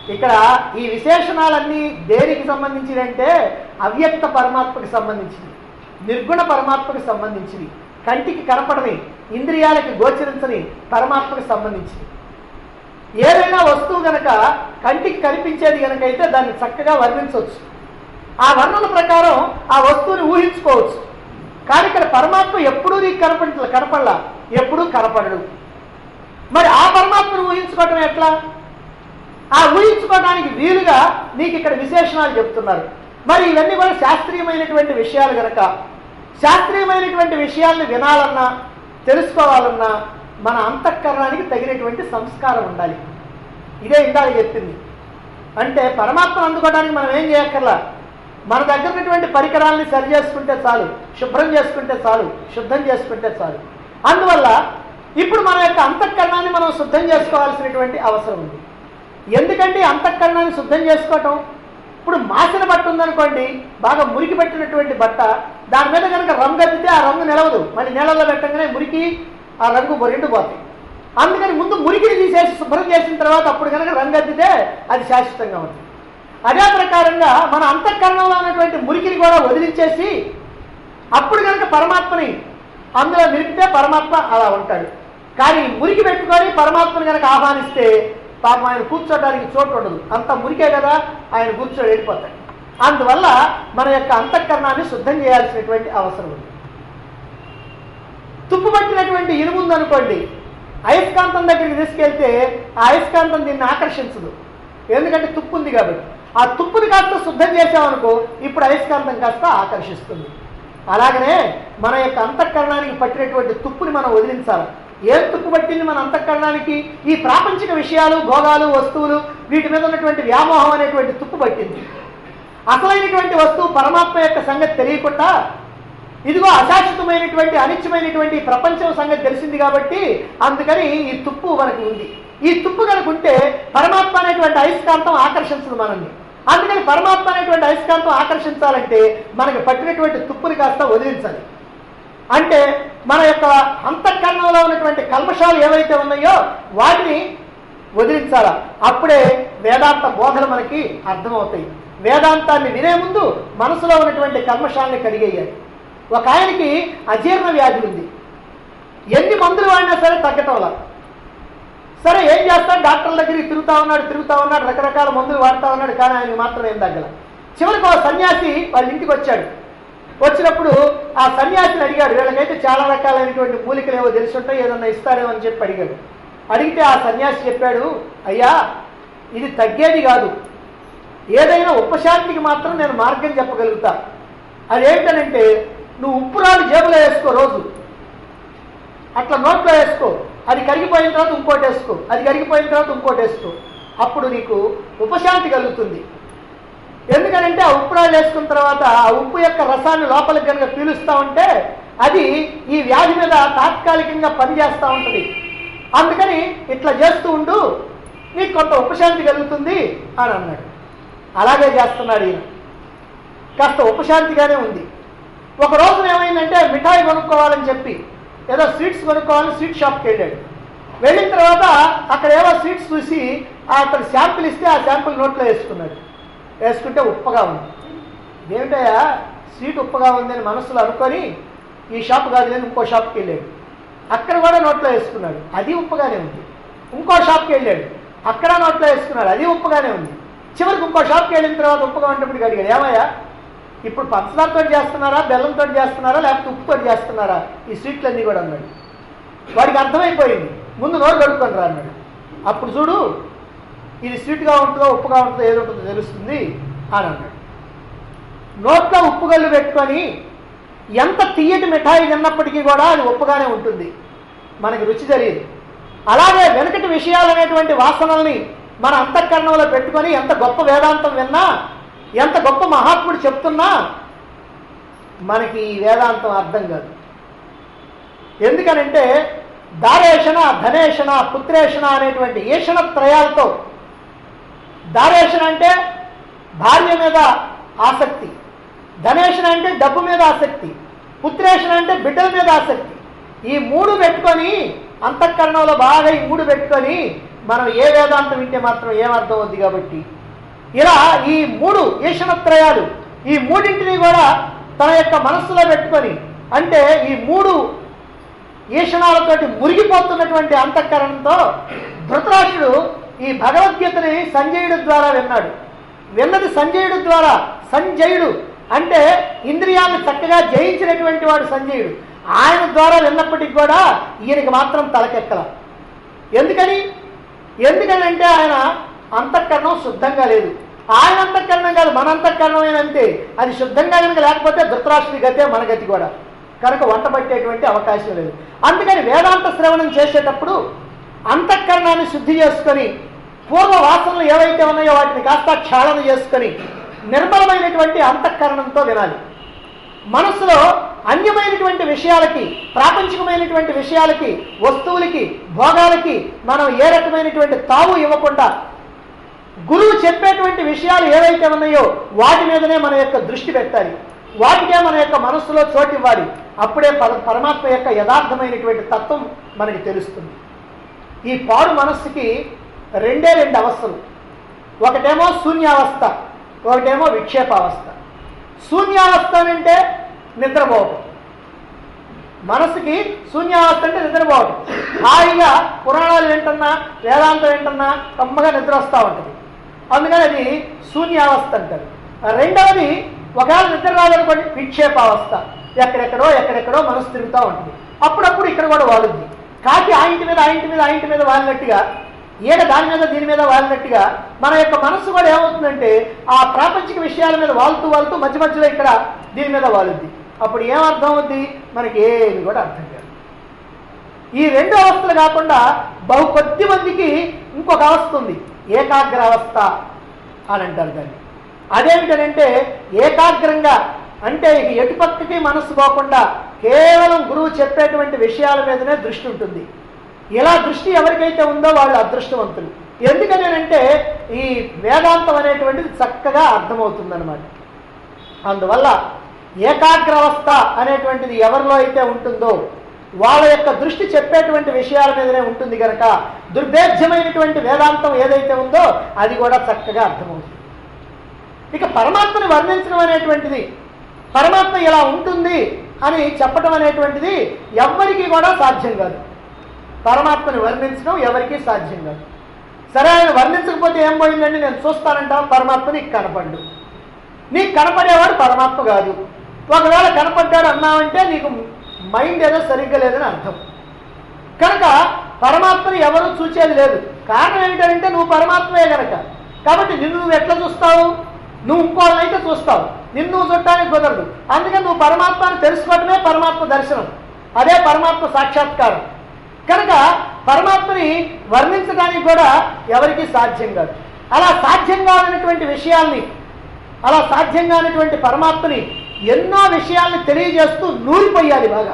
ఇక్కడ ఈ విశేషణాలన్నీ దేనికి సంబంధించినంటే అవ్యక్త పరమాత్మకి సంబంధించినవి నిర్గుణ పరమాత్మకి సంబంధించినవి కంటికి కనపడని ఇంద్రియాలకి గోచరించని పరమాత్మకి సంబంధించినవి ఏదైనా వస్తువు గనక కంటికి కనిపించేది గనక అయితే దాన్ని చక్కగా వర్ణించవచ్చు ఆ వర్ణన ప్రకారం ఆ వస్తువుని ఊహించుకోవచ్చు కానీ ఇక్కడ పరమాత్మ ఎప్పుడూ నీకు కనపడ కనపడలా ఎప్పుడూ కనపడడు మరి ఆ పరమాత్మను ఊహించుకోవటం ఎట్లా ఆ ఊహించుకోవడానికి వీలుగా నీకు ఇక్కడ విశేషణాలు చెప్తున్నారు మరి ఇవన్నీ కూడా శాస్త్రీయమైనటువంటి విషయాలు గనక శాస్త్రీయమైనటువంటి విషయాల్ని వినాలన్నా తెలుసుకోవాలన్నా మన అంతఃకరణానికి తగినటువంటి సంస్కారం ఉండాలి ఇదే ఇందాక చెప్పింది అంటే పరమాత్మను అందుకోవడానికి మనం ఏం చేయక్కర్లా మన దగ్గర ఉన్నటువంటి పరికరాలని సరి చేసుకుంటే చాలు శుభ్రం చేసుకుంటే చాలు శుద్ధం చేసుకుంటే చాలు అందువల్ల ఇప్పుడు మన యొక్క అంతఃకరణాన్ని మనం శుద్ధం చేసుకోవాల్సినటువంటి అవసరం ఉంది ఎందుకంటే అంతఃకరణాన్ని శుద్ధం చేసుకోవటం ఇప్పుడు మాసిన బట్ట ఉందనుకోండి బాగా మురికి పెట్టినటువంటి బట్ట దాని మీద కనుక రంగు అద్దితే ఆ రంగు నిలవదు మళ్ళీ నీళ్ళలో పెట్టగానే మురికి ఆ రంగు రెండు పోతాయి అందుకని ముందు మురికిని తీసేసి శుభ్రం చేసిన తర్వాత అప్పుడు కనుక రంగు అద్దితే అది శాశ్వతంగా ఉంటుంది అదే ప్రకారంగా మన అంతఃకరణంలో ఉన్నటువంటి మురికిని కూడా వదిలించేసి అప్పుడు కనుక పరమాత్మని అందులో నిలిపితే పరమాత్మ అలా ఉంటాడు కానీ మురికి పెట్టుకొని పరమాత్మని కనుక ఆహ్వానిస్తే పాపం ఆయన కూర్చోడానికి చోటు ఉండదు అంత మురికే కదా ఆయన కూర్చొని వెళ్ళిపోతాడు అందువల్ల మన యొక్క అంతఃకరణాన్ని శుద్ధం చేయాల్సినటువంటి అవసరం ఉంది తుప్పు పట్టినటువంటి ఇనుము ఉందనుకోండి అయస్కాంతం దగ్గరికి తీసుకెళ్తే ఆ అయస్కాంతం దీన్ని ఆకర్షించదు ఎందుకంటే తుప్పు ఉంది కాబట్టి ఆ తుప్పుని కాస్త శుద్ధం చేసామనుకో ఇప్పుడు అయస్కాంతం కాస్త ఆకర్షిస్తుంది అలాగనే మన యొక్క అంతఃకరణానికి పట్టినటువంటి తుప్పుని మనం వదిలించాలి ఏం తుప్పు పట్టింది మన అంతఃకరణానికి ఈ ప్రాపంచిక విషయాలు భోగాలు వస్తువులు వీటి మీద ఉన్నటువంటి వ్యామోహం అనేటువంటి తుప్పు పట్టింది అసలైనటువంటి వస్తువు పరమాత్మ యొక్క సంగతి తెలియకుండా ఇదిగో అశాశ్వతమైనటువంటి అనిత్యమైనటువంటి ఈ ప్రపంచం సంగతి తెలిసింది కాబట్టి అందుకని ఈ తుప్పు మనకు ఉంది ఈ తుప్పు కనుక ఉంటే పరమాత్మ అనేటువంటి అయస్కాంతం ఆకర్షించదు మనల్ని అందుకని పరమాత్మ అనేటువంటి అయస్కాంతం ఆకర్షించాలంటే మనకు పట్టినటువంటి తుప్పుని కాస్త వదిలించాలి అంటే మన యొక్క అంతఃకరణంలో ఉన్నటువంటి కల్మషాలు ఏవైతే ఉన్నాయో వాటిని వదిలించాలా అప్పుడే వేదాంత బోధలు మనకి అర్థమవుతాయి వేదాంతాన్ని వినే ముందు మనసులో ఉన్నటువంటి కల్మషాలని కడిగేయాలి ఒక ఆయనకి అజీర్ణ వ్యాధి ఉంది ఎన్ని మందులు వాడినా సరే తగ్గటంలా సరే ఏం చేస్తాడు డాక్టర్ల దగ్గరికి తిరుగుతా ఉన్నాడు తిరుగుతా ఉన్నాడు రకరకాల మందులు వాడుతా ఉన్నాడు కానీ ఆయనకి మాత్రం ఏం తగ్గల చివరికి ఒక సన్యాసి వాళ్ళ ఇంటికి వచ్చాడు వచ్చినప్పుడు ఆ సన్యాసిని అడిగాడు వీళ్ళకైతే చాలా రకాలైనటువంటి మూలికలు ఏవో తెలిసి ఉంటాయి ఏదన్నా ఇస్తారేమో అని చెప్పి అడిగాడు అడిగితే ఆ సన్యాసి చెప్పాడు అయ్యా ఇది తగ్గేది కాదు ఏదైనా ఉపశాంతికి మాత్రం నేను మార్గం చెప్పగలుగుతా అదేంటనంటే నువ్వు ఉప్పురాలు జేబులో వేసుకో రోజు అట్లా నోట్లో వేసుకో అది కరిగిపోయిన తర్వాత ఇంకోటి వేసుకో అది కరిగిపోయిన తర్వాత ఇంకోటి వేసుకో అప్పుడు నీకు ఉపశాంతి కలుగుతుంది ఎందుకనంటే ఆ ఉప్పురాలు వేసుకున్న తర్వాత ఆ ఉప్పు యొక్క రసాన్ని లోపలికి కనుక పీలుస్తూ ఉంటే అది ఈ వ్యాధి మీద తాత్కాలికంగా పనిచేస్తూ ఉంటుంది అందుకని ఇట్లా చేస్తూ ఉండు నీకు కొంత ఉపశాంతి కలుగుతుంది అని అన్నాడు అలాగే చేస్తున్నాడు ఈయన కాస్త ఉపశాంతిగానే ఉంది ఒక రోజున ఏమైందంటే మిఠాయి కొనుక్కోవాలని చెప్పి ఏదో స్వీట్స్ కొనుక్కోవాలని స్వీట్ షాప్కి వెళ్ళాడు వెళ్ళిన తర్వాత అక్కడ ఏవో స్వీట్స్ చూసి అతను శాంపుల్ ఇస్తే ఆ శాంపుల్ నోట్లో వేసుకున్నాడు వేసుకుంటే ఉప్పగా ఉంది ఏమిటయ్యా స్వీట్ ఉప్పగా ఉందని మనసులో అనుకొని ఈ షాప్ కాదు నేను ఇంకో షాప్కి వెళ్ళాడు అక్కడ కూడా నోట్లో వేసుకున్నాడు అది ఉప్పగానే ఉంది ఇంకో షాప్కి వెళ్ళాడు అక్కడ నోట్లో వేసుకున్నాడు అది ఉప్పగానే ఉంది చివరికి ఇంకో షాప్కి వెళ్ళిన తర్వాత ఉప్పుగా ఉన్నప్పుడు అడిగాడు ఏమయ్యా ఇప్పుడు పంచదారతో చేస్తున్నారా బెల్లంతో చేస్తున్నారా లేకపోతే ఉప్పుతో చేస్తున్నారా ఈ స్వీట్లన్నీ కూడా అన్నాడు వాడికి అర్థమైపోయింది ముందు నోరు కడుక్కొని రా అన్నాడు అప్పుడు చూడు ఇది స్వీట్గా ఉంటుందో ఉప్పుగా ఉంటుందో ఏది ఉంటుందో తెలుస్తుంది అని అన్నాడు నోట్లో ఉప్పు గల్లు పెట్టుకొని ఎంత తీయటి మిఠాయి తిన్నప్పటికీ కూడా అది ఉప్పుగానే ఉంటుంది మనకి రుచి తెలియదు అలాగే వెనకటి విషయాలు అనేటువంటి వాసనల్ని మన అంతఃకరణంలో పెట్టుకొని ఎంత గొప్ప వేదాంతం విన్నా ఎంత గొప్ప మహాత్ముడు చెప్తున్నా మనకి ఈ వేదాంతం అర్థం కాదు ఎందుకనంటే దారేషణ ధనేషణ పుత్రేషణ అనేటువంటి ఏషణ త్రయాలతో దారేషణ అంటే భార్య మీద ఆసక్తి ధనేషణ అంటే డబ్బు మీద ఆసక్తి పుత్రేషణ అంటే బిడ్డల మీద ఆసక్తి ఈ మూడు పెట్టుకొని అంతఃకరణంలో బాగా ఈ మూడు పెట్టుకొని మనం ఏ వేదాంతం వింటే మాత్రం ఏమర్థం అవుద్ది కాబట్టి ఇలా ఈ మూడు ఈషణత్రయాలు ఈ మూడింటిని కూడా తన యొక్క మనస్సులో పెట్టుకొని అంటే ఈ మూడు ఈషణాలతోటి మురిగిపోతున్నటువంటి అంతఃకరణంతో ధృతరాష్ట్రుడు ఈ భగవద్గీతని సంజయుడు ద్వారా విన్నాడు విన్నది సంజయుడు ద్వారా సంజయుడు అంటే ఇంద్రియాలను చక్కగా జయించినటువంటి వాడు సంజయుడు ఆయన ద్వారా విన్నప్పటికి కూడా ఈయనకి మాత్రం తలకెక్కల ఎందుకని ఎందుకని అంటే ఆయన అంతఃకరణం శుద్ధంగా లేదు ఆయన అంతఃకరణం కాదు మన అంతఃకరణం అంతే అది శుద్ధంగా కనుక లేకపోతే ధృతరాష్ట్రుడి గతే మన గతి కూడా కనుక వంట పట్టేటువంటి అవకాశం లేదు అందుకని వేదాంత శ్రవణం చేసేటప్పుడు అంతఃకరణాన్ని శుద్ధి చేసుకొని పూర్వ వాసనలు ఏవైతే ఉన్నాయో వాటిని కాస్త క్షాళన చేసుకొని నిర్మలమైనటువంటి అంతఃకరణంతో వినాలి మనసులో అన్యమైనటువంటి విషయాలకి ప్రాపంచికమైనటువంటి విషయాలకి వస్తువులకి భోగాలకి మనం ఏ రకమైనటువంటి తావు ఇవ్వకుండా గురువు చెప్పేటువంటి విషయాలు ఏవైతే ఉన్నాయో వాటి మీదనే మన యొక్క దృష్టి పెట్టాలి వాటికే మన యొక్క మనస్సులో చోటు ఇవ్వాలి అప్పుడే పర పరమాత్మ యొక్క యథార్థమైనటువంటి తత్వం మనకి తెలుస్తుంది ఈ పాడు మనస్సుకి రెండే రెండు అవస్థలు ఒకటేమో శూన్యావస్థ ఒకటేమో విక్షేపావస్థ శూన్యావస్థ అంటే నిద్రపోవటం మనసుకి శూన్యావస్థ అంటే నిద్రపోవటం హాయిగా పురాణాలు వింటున్నా వేదాంతం వింటున్నా కమ్మగా నిద్ర వస్తూ ఉంటుంది అందుకని అది శూన్యావస్థ అంటారు రెండవది ఒకవేళ నిద్ర రాదనుకోండి విక్షేపావస్థ ఎక్కడెక్కడో ఎక్కడెక్కడో మనసు తిరుగుతూ ఉంటుంది అప్పుడప్పుడు ఇక్కడ కూడా వాడుద్ది కాకి ఆ ఇంటి మీద ఆ ఇంటి మీద ఆ ఇంటి మీద వాలినట్టుగా ఈడ దాని మీద దీని మీద వాలినట్టుగా మన యొక్క మనస్సు కూడా ఏమవుతుందంటే ఆ ప్రాపంచిక విషయాల మీద వాలుతూ వాలుతూ మధ్య మధ్యలో ఇక్కడ దీని మీద వాలుద్ది అప్పుడు ఏం అర్థం అవుద్ది మనకి ఏమి కూడా అర్థం కాదు ఈ రెండు అవస్థలు కాకుండా బహు కొద్ది మందికి ఇంకొక అవస్థ ఉంది ఏకాగ్రావస్థ అని అంటారు దాన్ని అదేమిటనంటే ఏకాగ్రంగా అంటే ఇక ఎటుపక్కకి మనసు పోకుండా కేవలం గురువు చెప్పేటువంటి విషయాల మీదనే దృష్టి ఉంటుంది ఇలా దృష్టి ఎవరికైతే ఉందో వాళ్ళు అదృష్టవంతులు ఎందుకనేనంటే ఈ వేదాంతం అనేటువంటిది చక్కగా అర్థమవుతుందన్నమాట అందువల్ల ఏకాగ్రావస్థ అనేటువంటిది ఎవరిలో అయితే ఉంటుందో వాళ్ళ యొక్క దృష్టి చెప్పేటువంటి విషయాల మీదనే ఉంటుంది కనుక దుర్భేద్యమైనటువంటి వేదాంతం ఏదైతే ఉందో అది కూడా చక్కగా అర్థమవుతుంది ఇక పరమాత్మని వర్ణించడం అనేటువంటిది పరమాత్మ ఇలా ఉంటుంది అని చెప్పడం అనేటువంటిది ఎవ్వరికీ కూడా సాధ్యం కాదు పరమాత్మని వర్ణించడం ఎవరికీ సాధ్యం కాదు సరే ఆయన వర్ణించకపోతే ఏం పోయిందండి నేను చూస్తానంట పరమాత్మ నీకు కనపడ్డు నీకు కనపడేవాడు పరమాత్మ కాదు ఒకవేళ కనపడ్డాడు అన్నావంటే నీకు మైండ్ ఏదో సరిగ్గా లేదని అర్థం కనుక పరమాత్మని ఎవరు చూచేది లేదు కారణం ఏమిటంటే నువ్వు పరమాత్మయే కనుక కాబట్టి నిన్ను నువ్వు ఎట్లా చూస్తావు నువ్వు ఇంకోళ్ళనైతే చూస్తావు నిన్ను నువ్వు చూడటానికి కుదరదు అందుకని నువ్వు పరమాత్మని తెలుసుకోవటమే పరమాత్మ దర్శనం అదే పరమాత్మ సాక్షాత్కారం కనుక పరమాత్మని వర్ణించడానికి కూడా ఎవరికీ సాధ్యం కాదు అలా సాధ్యం కానటువంటి విషయాల్ని అలా సాధ్యం కానటువంటి పరమాత్మని ఎన్నో విషయాల్ని తెలియజేస్తూ నూరిపోయాలి బాగా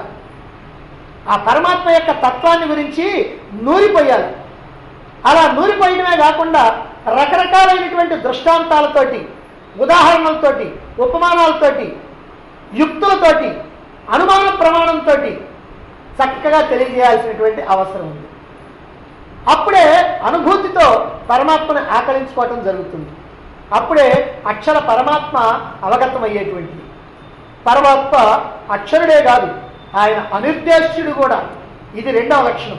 ఆ పరమాత్మ యొక్క తత్వాన్ని గురించి నూరిపోయాలి అలా నూరిపోయడమే కాకుండా రకరకాలైనటువంటి దృష్టాంతాలతోటి ఉదాహరణలతోటి ఉపమానాలతోటి యుక్తులతోటి అనుమాన ప్రమాణంతో చక్కగా తెలియజేయాల్సినటువంటి అవసరం ఉంది అప్పుడే అనుభూతితో పరమాత్మని ఆకలించుకోవటం జరుగుతుంది అప్పుడే అక్షర పరమాత్మ అవగతమయ్యేటువంటిది పరమాత్మ అక్షరుడే కాదు ఆయన అనిర్దేశ్యుడు కూడా ఇది రెండవ లక్షణం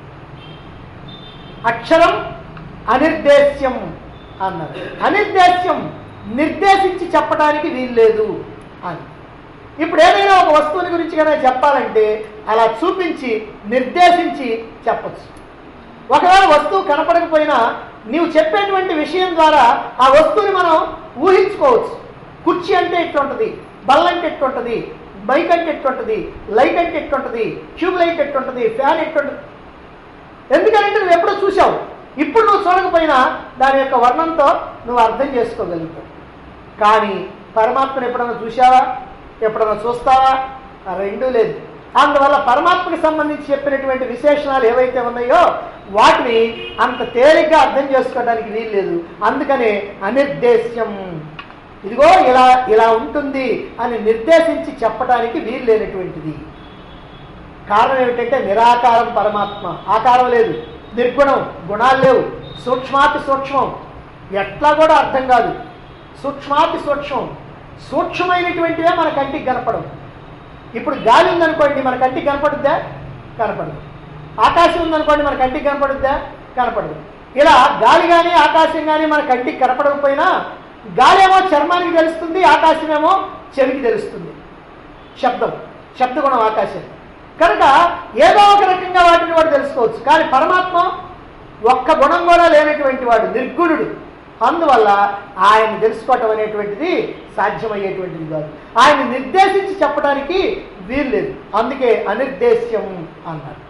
అక్షరం అనిర్దేశ్యం అన్నారు అనిర్దేశ్యం నిర్దేశించి చెప్పడానికి వీల్లేదు అని ఇప్పుడు ఏదైనా ఒక వస్తువుని గురించి కనుక చెప్పాలంటే అలా చూపించి నిర్దేశించి చెప్పచ్చు ఒకవేళ వస్తువు కనపడకపోయినా నీవు చెప్పేటువంటి విషయం ద్వారా ఆ వస్తువుని మనం ఊహించుకోవచ్చు కుర్చీ అంటే ఎట్లుంటుంది బల్ల అంటే ఎట్లుంటుంది బైక్ అంటే ఎట్లుంటుంది లైట్ అంటే ఎట్లుంటుంది ట్యూబ్ లైట్ ఎట్లుంటుంది ఫ్యాన్ ఎట్లుంటుంది ఎందుకంటే నువ్వు ఎప్పుడో చూసావు ఇప్పుడు నువ్వు చూడకపోయినా దాని యొక్క వర్ణంతో నువ్వు అర్థం చేసుకోగలుగుతావు కానీ పరమాత్మను ఎప్పుడన్నా చూసావా ఎప్పుడన్నా చూస్తావా ఆ రెండూ లేదు అందువల్ల పరమాత్మకి సంబంధించి చెప్పినటువంటి విశేషణాలు ఏవైతే ఉన్నాయో వాటిని అంత తేలిగ్గా అర్థం చేసుకోవడానికి వీల్లేదు అందుకనే అనిర్దేశ్యం ఇదిగో ఇలా ఇలా ఉంటుంది అని నిర్దేశించి చెప్పడానికి వీలు లేనటువంటిది కారణం ఏమిటంటే నిరాకారం పరమాత్మ ఆకారం లేదు నిర్గుణం గుణాలు లేవు సూక్ష్మాతి సూక్ష్మం ఎట్లా కూడా అర్థం కాదు సూక్ష్మాతి సూక్ష్మం సూక్ష్మమైనటువంటివే మన కంటికి కనపడవు ఇప్పుడు గాలి ఉందనుకోండి మన కంటికి కనపడుద్దా కనపడదు ఆకాశం ఉందనుకోండి మన కంటికి కనపడుద్దా కనపడదు ఇలా గాలి కానీ ఆకాశం కానీ మన కంటికి కనపడకపోయినా గాలి ఏమో చర్మానికి తెలుస్తుంది ఆకాశం ఏమో చెవికి తెలుస్తుంది శబ్దం శబ్దగుణం ఆకాశం కనుక ఏదో ఒక రకంగా వాటిని వాడు తెలుసుకోవచ్చు కానీ పరమాత్మ ఒక్క గుణం కూడా లేనటువంటి వాడు నిర్గుణుడు అందువల్ల ఆయన తెలుసుకోవటం అనేటువంటిది సాధ్యమయ్యేటువంటిది కాదు ఆయన నిర్దేశించి చెప్పడానికి వీలు లేదు అందుకే అనిర్దేశ్యం అన్నారు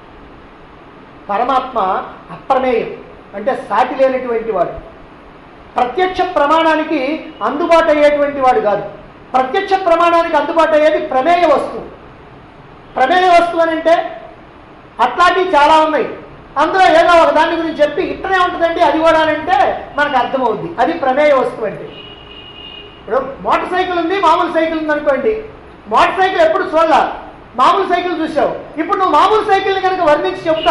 పరమాత్మ అప్రమేయం అంటే సాటి లేనటువంటి వాడు ప్రత్యక్ష ప్రమాణానికి అందుబాటు అయ్యేటువంటి వాడు కాదు ప్రత్యక్ష ప్రమాణానికి అందుబాటు అయ్యేది ప్రమేయ వస్తువు ప్రమేయ వస్తువు అని అంటే అట్లాంటివి చాలా ఉన్నాయి అందులో ఏదో ఒక దాని గురించి చెప్పి ఇట్టనే ఉంటుందండి అది కూడా అని అంటే మనకు అర్థమవుద్ది అది ప్రమేయ వస్తువు అంటే ఇప్పుడు మోటార్ సైకిల్ ఉంది మామూలు సైకిల్ ఉంది అనుకోండి మోటార్ సైకిల్ ఎప్పుడు చూడాల మామూలు సైకిల్ చూసావు ఇప్పుడు నువ్వు మామూలు సైకిల్ని కనుక వర్ణించి చెప్తా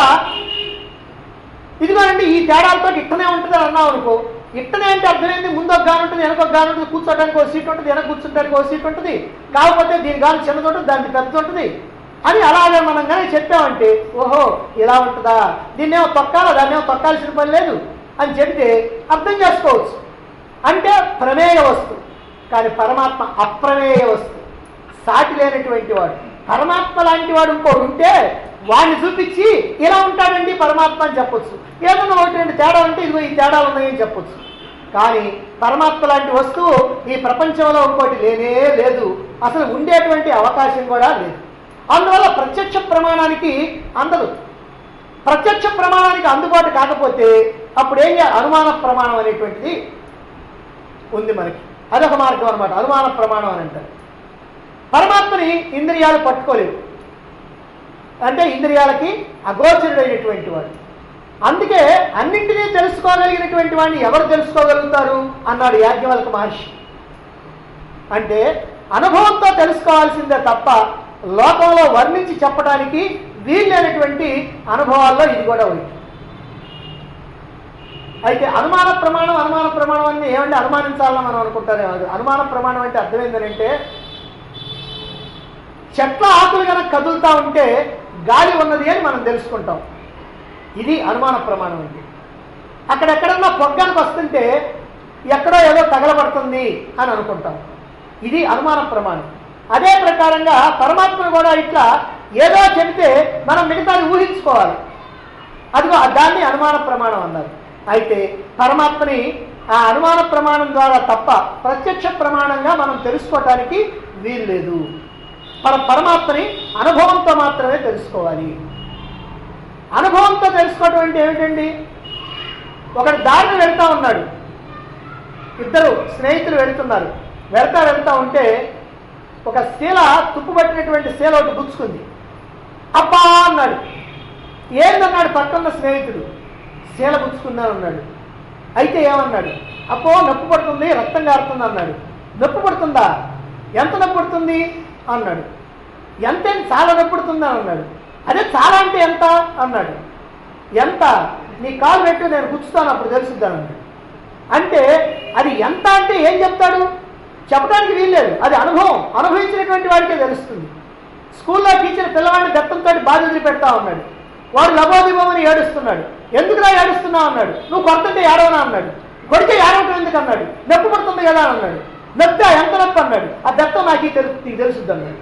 ఇదిగోనండి ఈ తేడాలతో ఇట్టనే ఉంటుంది అని అన్నావు అనుకో ఇట్టనే అంటే అర్థమైంది ముందు ఒక గాని ఉంటుంది వెనక ఒక గాని ఉంటుంది కూర్చోడానికి ఒక సీట్ ఉంటుంది వెనక కూర్చోడానికి ఒక సీట్ ఉంటుంది కాకపోతే దీని గాని చిన్నది ఉంటుంది దానికి పెద్ద ఉంటుంది అని అలాగే మనం కానీ చెప్పామంటే ఓహో ఇలా ఉంటుందా దీన్నేమో తొక్కాలా దాన్నేమో తొక్కాల్సిన పని లేదు అని చెప్తే అర్థం చేసుకోవచ్చు అంటే ప్రమేయ వస్తువు కానీ పరమాత్మ అప్రమేయ వస్తువు సాటి లేనటువంటి వాడు పరమాత్మ లాంటి వాడు ఇంకోడు ఉంటే వాడిని చూపించి ఇలా ఉంటాడండి పరమాత్మ అని చెప్పొచ్చు ఏదన్నా ఒకటి రెండు తేడా ఉంటే ఇదిగో ఈ తేడా ఉన్నాయని చెప్పొచ్చు కానీ పరమాత్మ లాంటి వస్తువు ఈ ప్రపంచంలో ఇంకోటి లేనే లేదు అసలు ఉండేటువంటి అవకాశం కూడా లేదు అందువల్ల ప్రత్యక్ష ప్రమాణానికి అందదు ప్రత్యక్ష ప్రమాణానికి అందుబాటు కాకపోతే అప్పుడు ఏం చేయాలి అనుమాన ప్రమాణం అనేటువంటిది ఉంది మనకి అదొక మార్గం అనమాట అనుమాన ప్రమాణం అని అంటారు పరమాత్మని ఇంద్రియాలు పట్టుకోలేవు అంటే ఇంద్రియాలకి అగోచరుడైనటువంటి వాడు అందుకే అన్నింటినీ తెలుసుకోగలిగినటువంటి వాడిని ఎవరు తెలుసుకోగలుగుతారు అన్నాడు యాజ్ఞవల్క మహర్షి అంటే అనుభవంతో తెలుసుకోవాల్సిందే తప్ప లోకంలో వర్ణించి చెప్పడానికి వీలైనటువంటి అనుభవాల్లో ఇది కూడా ఉంది అయితే అనుమాన ప్రమాణం అనుమాన ప్రమాణం అని ఏమంటే అనుమానించాలని మనం అనుకుంటారే అనుమాన ప్రమాణం అంటే అర్థం ఏంటంటే చెట్ల ఆకులు కనుక కదులుతా ఉంటే గాలి ఉన్నది అని మనం తెలుసుకుంటాం ఇది అనుమాన ప్రమాణం అంటే అక్కడెక్కడన్నా పొగ్గానికి వస్తుంటే ఎక్కడో ఏదో తగలబడుతుంది అని అనుకుంటాం ఇది అనుమాన ప్రమాణం అదే ప్రకారంగా పరమాత్మ కూడా ఇట్లా ఏదో చెబితే మనం మిగతాది ఊహించుకోవాలి అదిగో దాన్ని అనుమాన ప్రమాణం అన్నారు అయితే పరమాత్మని ఆ అనుమాన ప్రమాణం ద్వారా తప్ప ప్రత్యక్ష ప్రమాణంగా మనం తెలుసుకోవటానికి వీలు లేదు మన పరమాత్మని అనుభవంతో మాత్రమే తెలుసుకోవాలి అనుభవంతో తెలుసుకోవటం అంటే ఏమిటండి ఒకడు దారిని వెళ్తా ఉన్నాడు ఇద్దరు స్నేహితులు వెళ్తున్నారు వెళ్తా వెళ్తా ఉంటే ఒక శీల తుప్పుపట్టినటువంటి శీల ఒకటి గుచ్చుకుంది అబ్బా అన్నాడు ఏందన్నాడు పక్కన్న స్నేహితుడు శీల గుచ్చుకున్నాను అన్నాడు అయితే ఏమన్నాడు అప్పో నొప్పి పడుతుంది రక్తం కారుతుంది అన్నాడు నొప్పి పడుతుందా ఎంత నొప్పి పడుతుంది అన్నాడు ఎంత చాలా నొప్పి పడుతుందా అన్నాడు అదే చాలా అంటే ఎంత అన్నాడు ఎంత నీ కాలు పెట్టు నేను గుచ్చుతాను అప్పుడు తెలుసుద్దాను అన్నాడు అంటే అది ఎంత అంటే ఏం చెప్తాడు చెప్పడానికి వీల్లేదు అది అనుభవం అనుభవించినటువంటి వాడికే తెలుస్తుంది స్కూల్లో టీచర్ పిల్లవాడిని దత్తంతో బాధ వదిలిపెడతా ఉన్నాడు వాడు లబోదిబోమని ఏడుస్తున్నాడు ఎందుకురా ఏడుస్తున్నావు అన్నాడు నువ్వు కొడుతుంటే ఏడవనా అన్నాడు కొడితే ఏడవటం ఎందుకు అన్నాడు నొప్పి పడుతుంది కదా అన్నాడు నొప్పి ఎంత నొప్పి అన్నాడు ఆ దత్తం నాకు తెలుసు నీకు తెలుసుద్ది అన్నాడు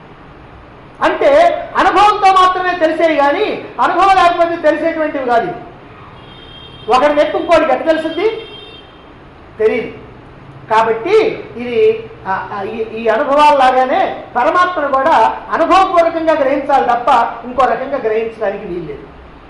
అంటే అనుభవంతో మాత్రమే తెలిసేవి కానీ అనుభవం లేకపోతే తెలిసేటువంటివి కాదు ఇవి. ఒకటి నొప్పి ఇంకోటికి ఎట్ట తెలుసుద్ది తెలియదు కాబట్టి ఇది ఆ- ఆ ఈ- ఈ అనుభవాలు లాగానే పరమాత్మను కూడా అనుభవపూర్వకంగా గ్రహించాలి తప్ప ఇంకో రకంగా గ్రహించడానికి వీల్లేదు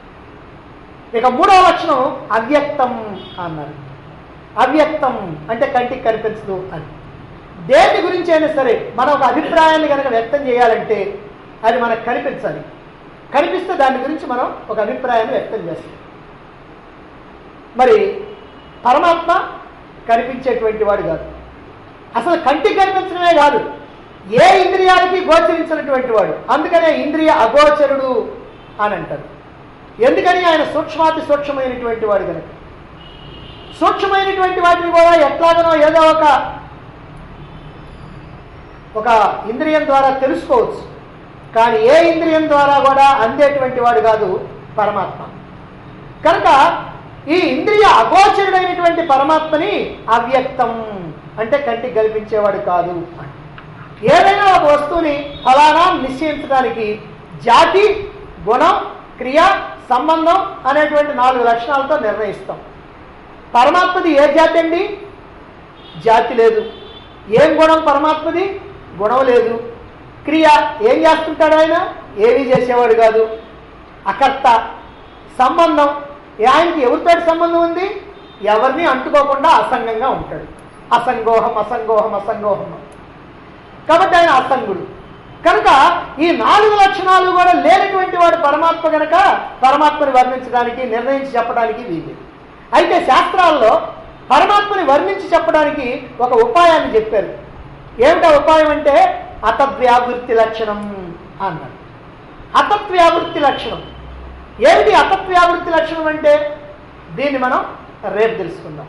ఇక మూడవ లక్షణం అవ్యక్తం అన్నారు అవ్యక్తం అంటే కంటికి కనిపించదు అని దేని గురించి అయినా సరే మనం ఒక అభిప్రాయాన్ని కనుక వ్యక్తం చేయాలంటే అది మనకు కనిపించాలి కనిపిస్తే దాని గురించి మనం ఒక అభిప్రాయాన్ని వ్యక్తం చేస్తాం మరి పరమాత్మ కనిపించేటువంటి వాడు కాదు అసలు కంటికి కనిపించడమే కాదు ఏ ఇంద్రియాలకి గోచరించినటువంటి వాడు అందుకనే ఇంద్రియ అగోచరుడు అని అంటారు ఎందుకని ఆయన సూక్ష్మాతి సూక్ష్మమైనటువంటి వాడు కనుక సూక్ష్మమైనటువంటి వాటిని కూడా ఎట్లాగనో ఏదో ఒక ఒక ఇంద్రియం ద్వారా తెలుసుకోవచ్చు కానీ ఏ ఇంద్రియం ద్వారా కూడా అందేటువంటి వాడు కాదు పరమాత్మ కనుక ఈ ఇంద్రియ అగోచరుడైనటువంటి పరమాత్మని అవ్యక్తం అంటే కంటికి కల్పించేవాడు కాదు అని. ఏదైనా ఒక వస్తువుని ఫలానా నిశ్చయించడానికి జాతి గుణం క్రియ సంబంధం అనేటువంటి నాలుగు లక్షణాలతో నిర్ణయిస్తాం పరమాత్మది ఏ జాతి అండి జాతి లేదు ఏం గుణం పరమాత్మది గుణం లేదు క్రియ ఏం చేస్తుంటాడు ఆయన ఏమీ చేసేవాడు కాదు అకర్త సంబంధం ఏ ఆయనకి ఎవరితో సంబంధం ఉంది ఎవరిని అంటుకోకుండా అసంగంగా ఉంటాడు అసంగోహం అసంగోహం అసంగోహం కాబట్టి ఆయన అసంగుడు కనుక ఈ నాలుగు లక్షణాలు కూడా లేనటువంటి వాడు పరమాత్మ కనుక పరమాత్మని వర్ణించడానికి నిర్ణయించి చెప్పడానికి వీలు అయితే శాస్త్రాల్లో పరమాత్మని వర్ణించి చెప్పడానికి ఒక ఉపాయాన్ని చెప్పారు ఏమిటా ఉపాయం అంటే అతద్వ్యావృత్తి లక్షణం అన్నారు అతత్వ్యావృత్తి లక్షణం ఏమిటి అతత్వ్యావృత్తి లక్షణం అంటే దీన్ని మనం రేపు తెలుసుకుందాం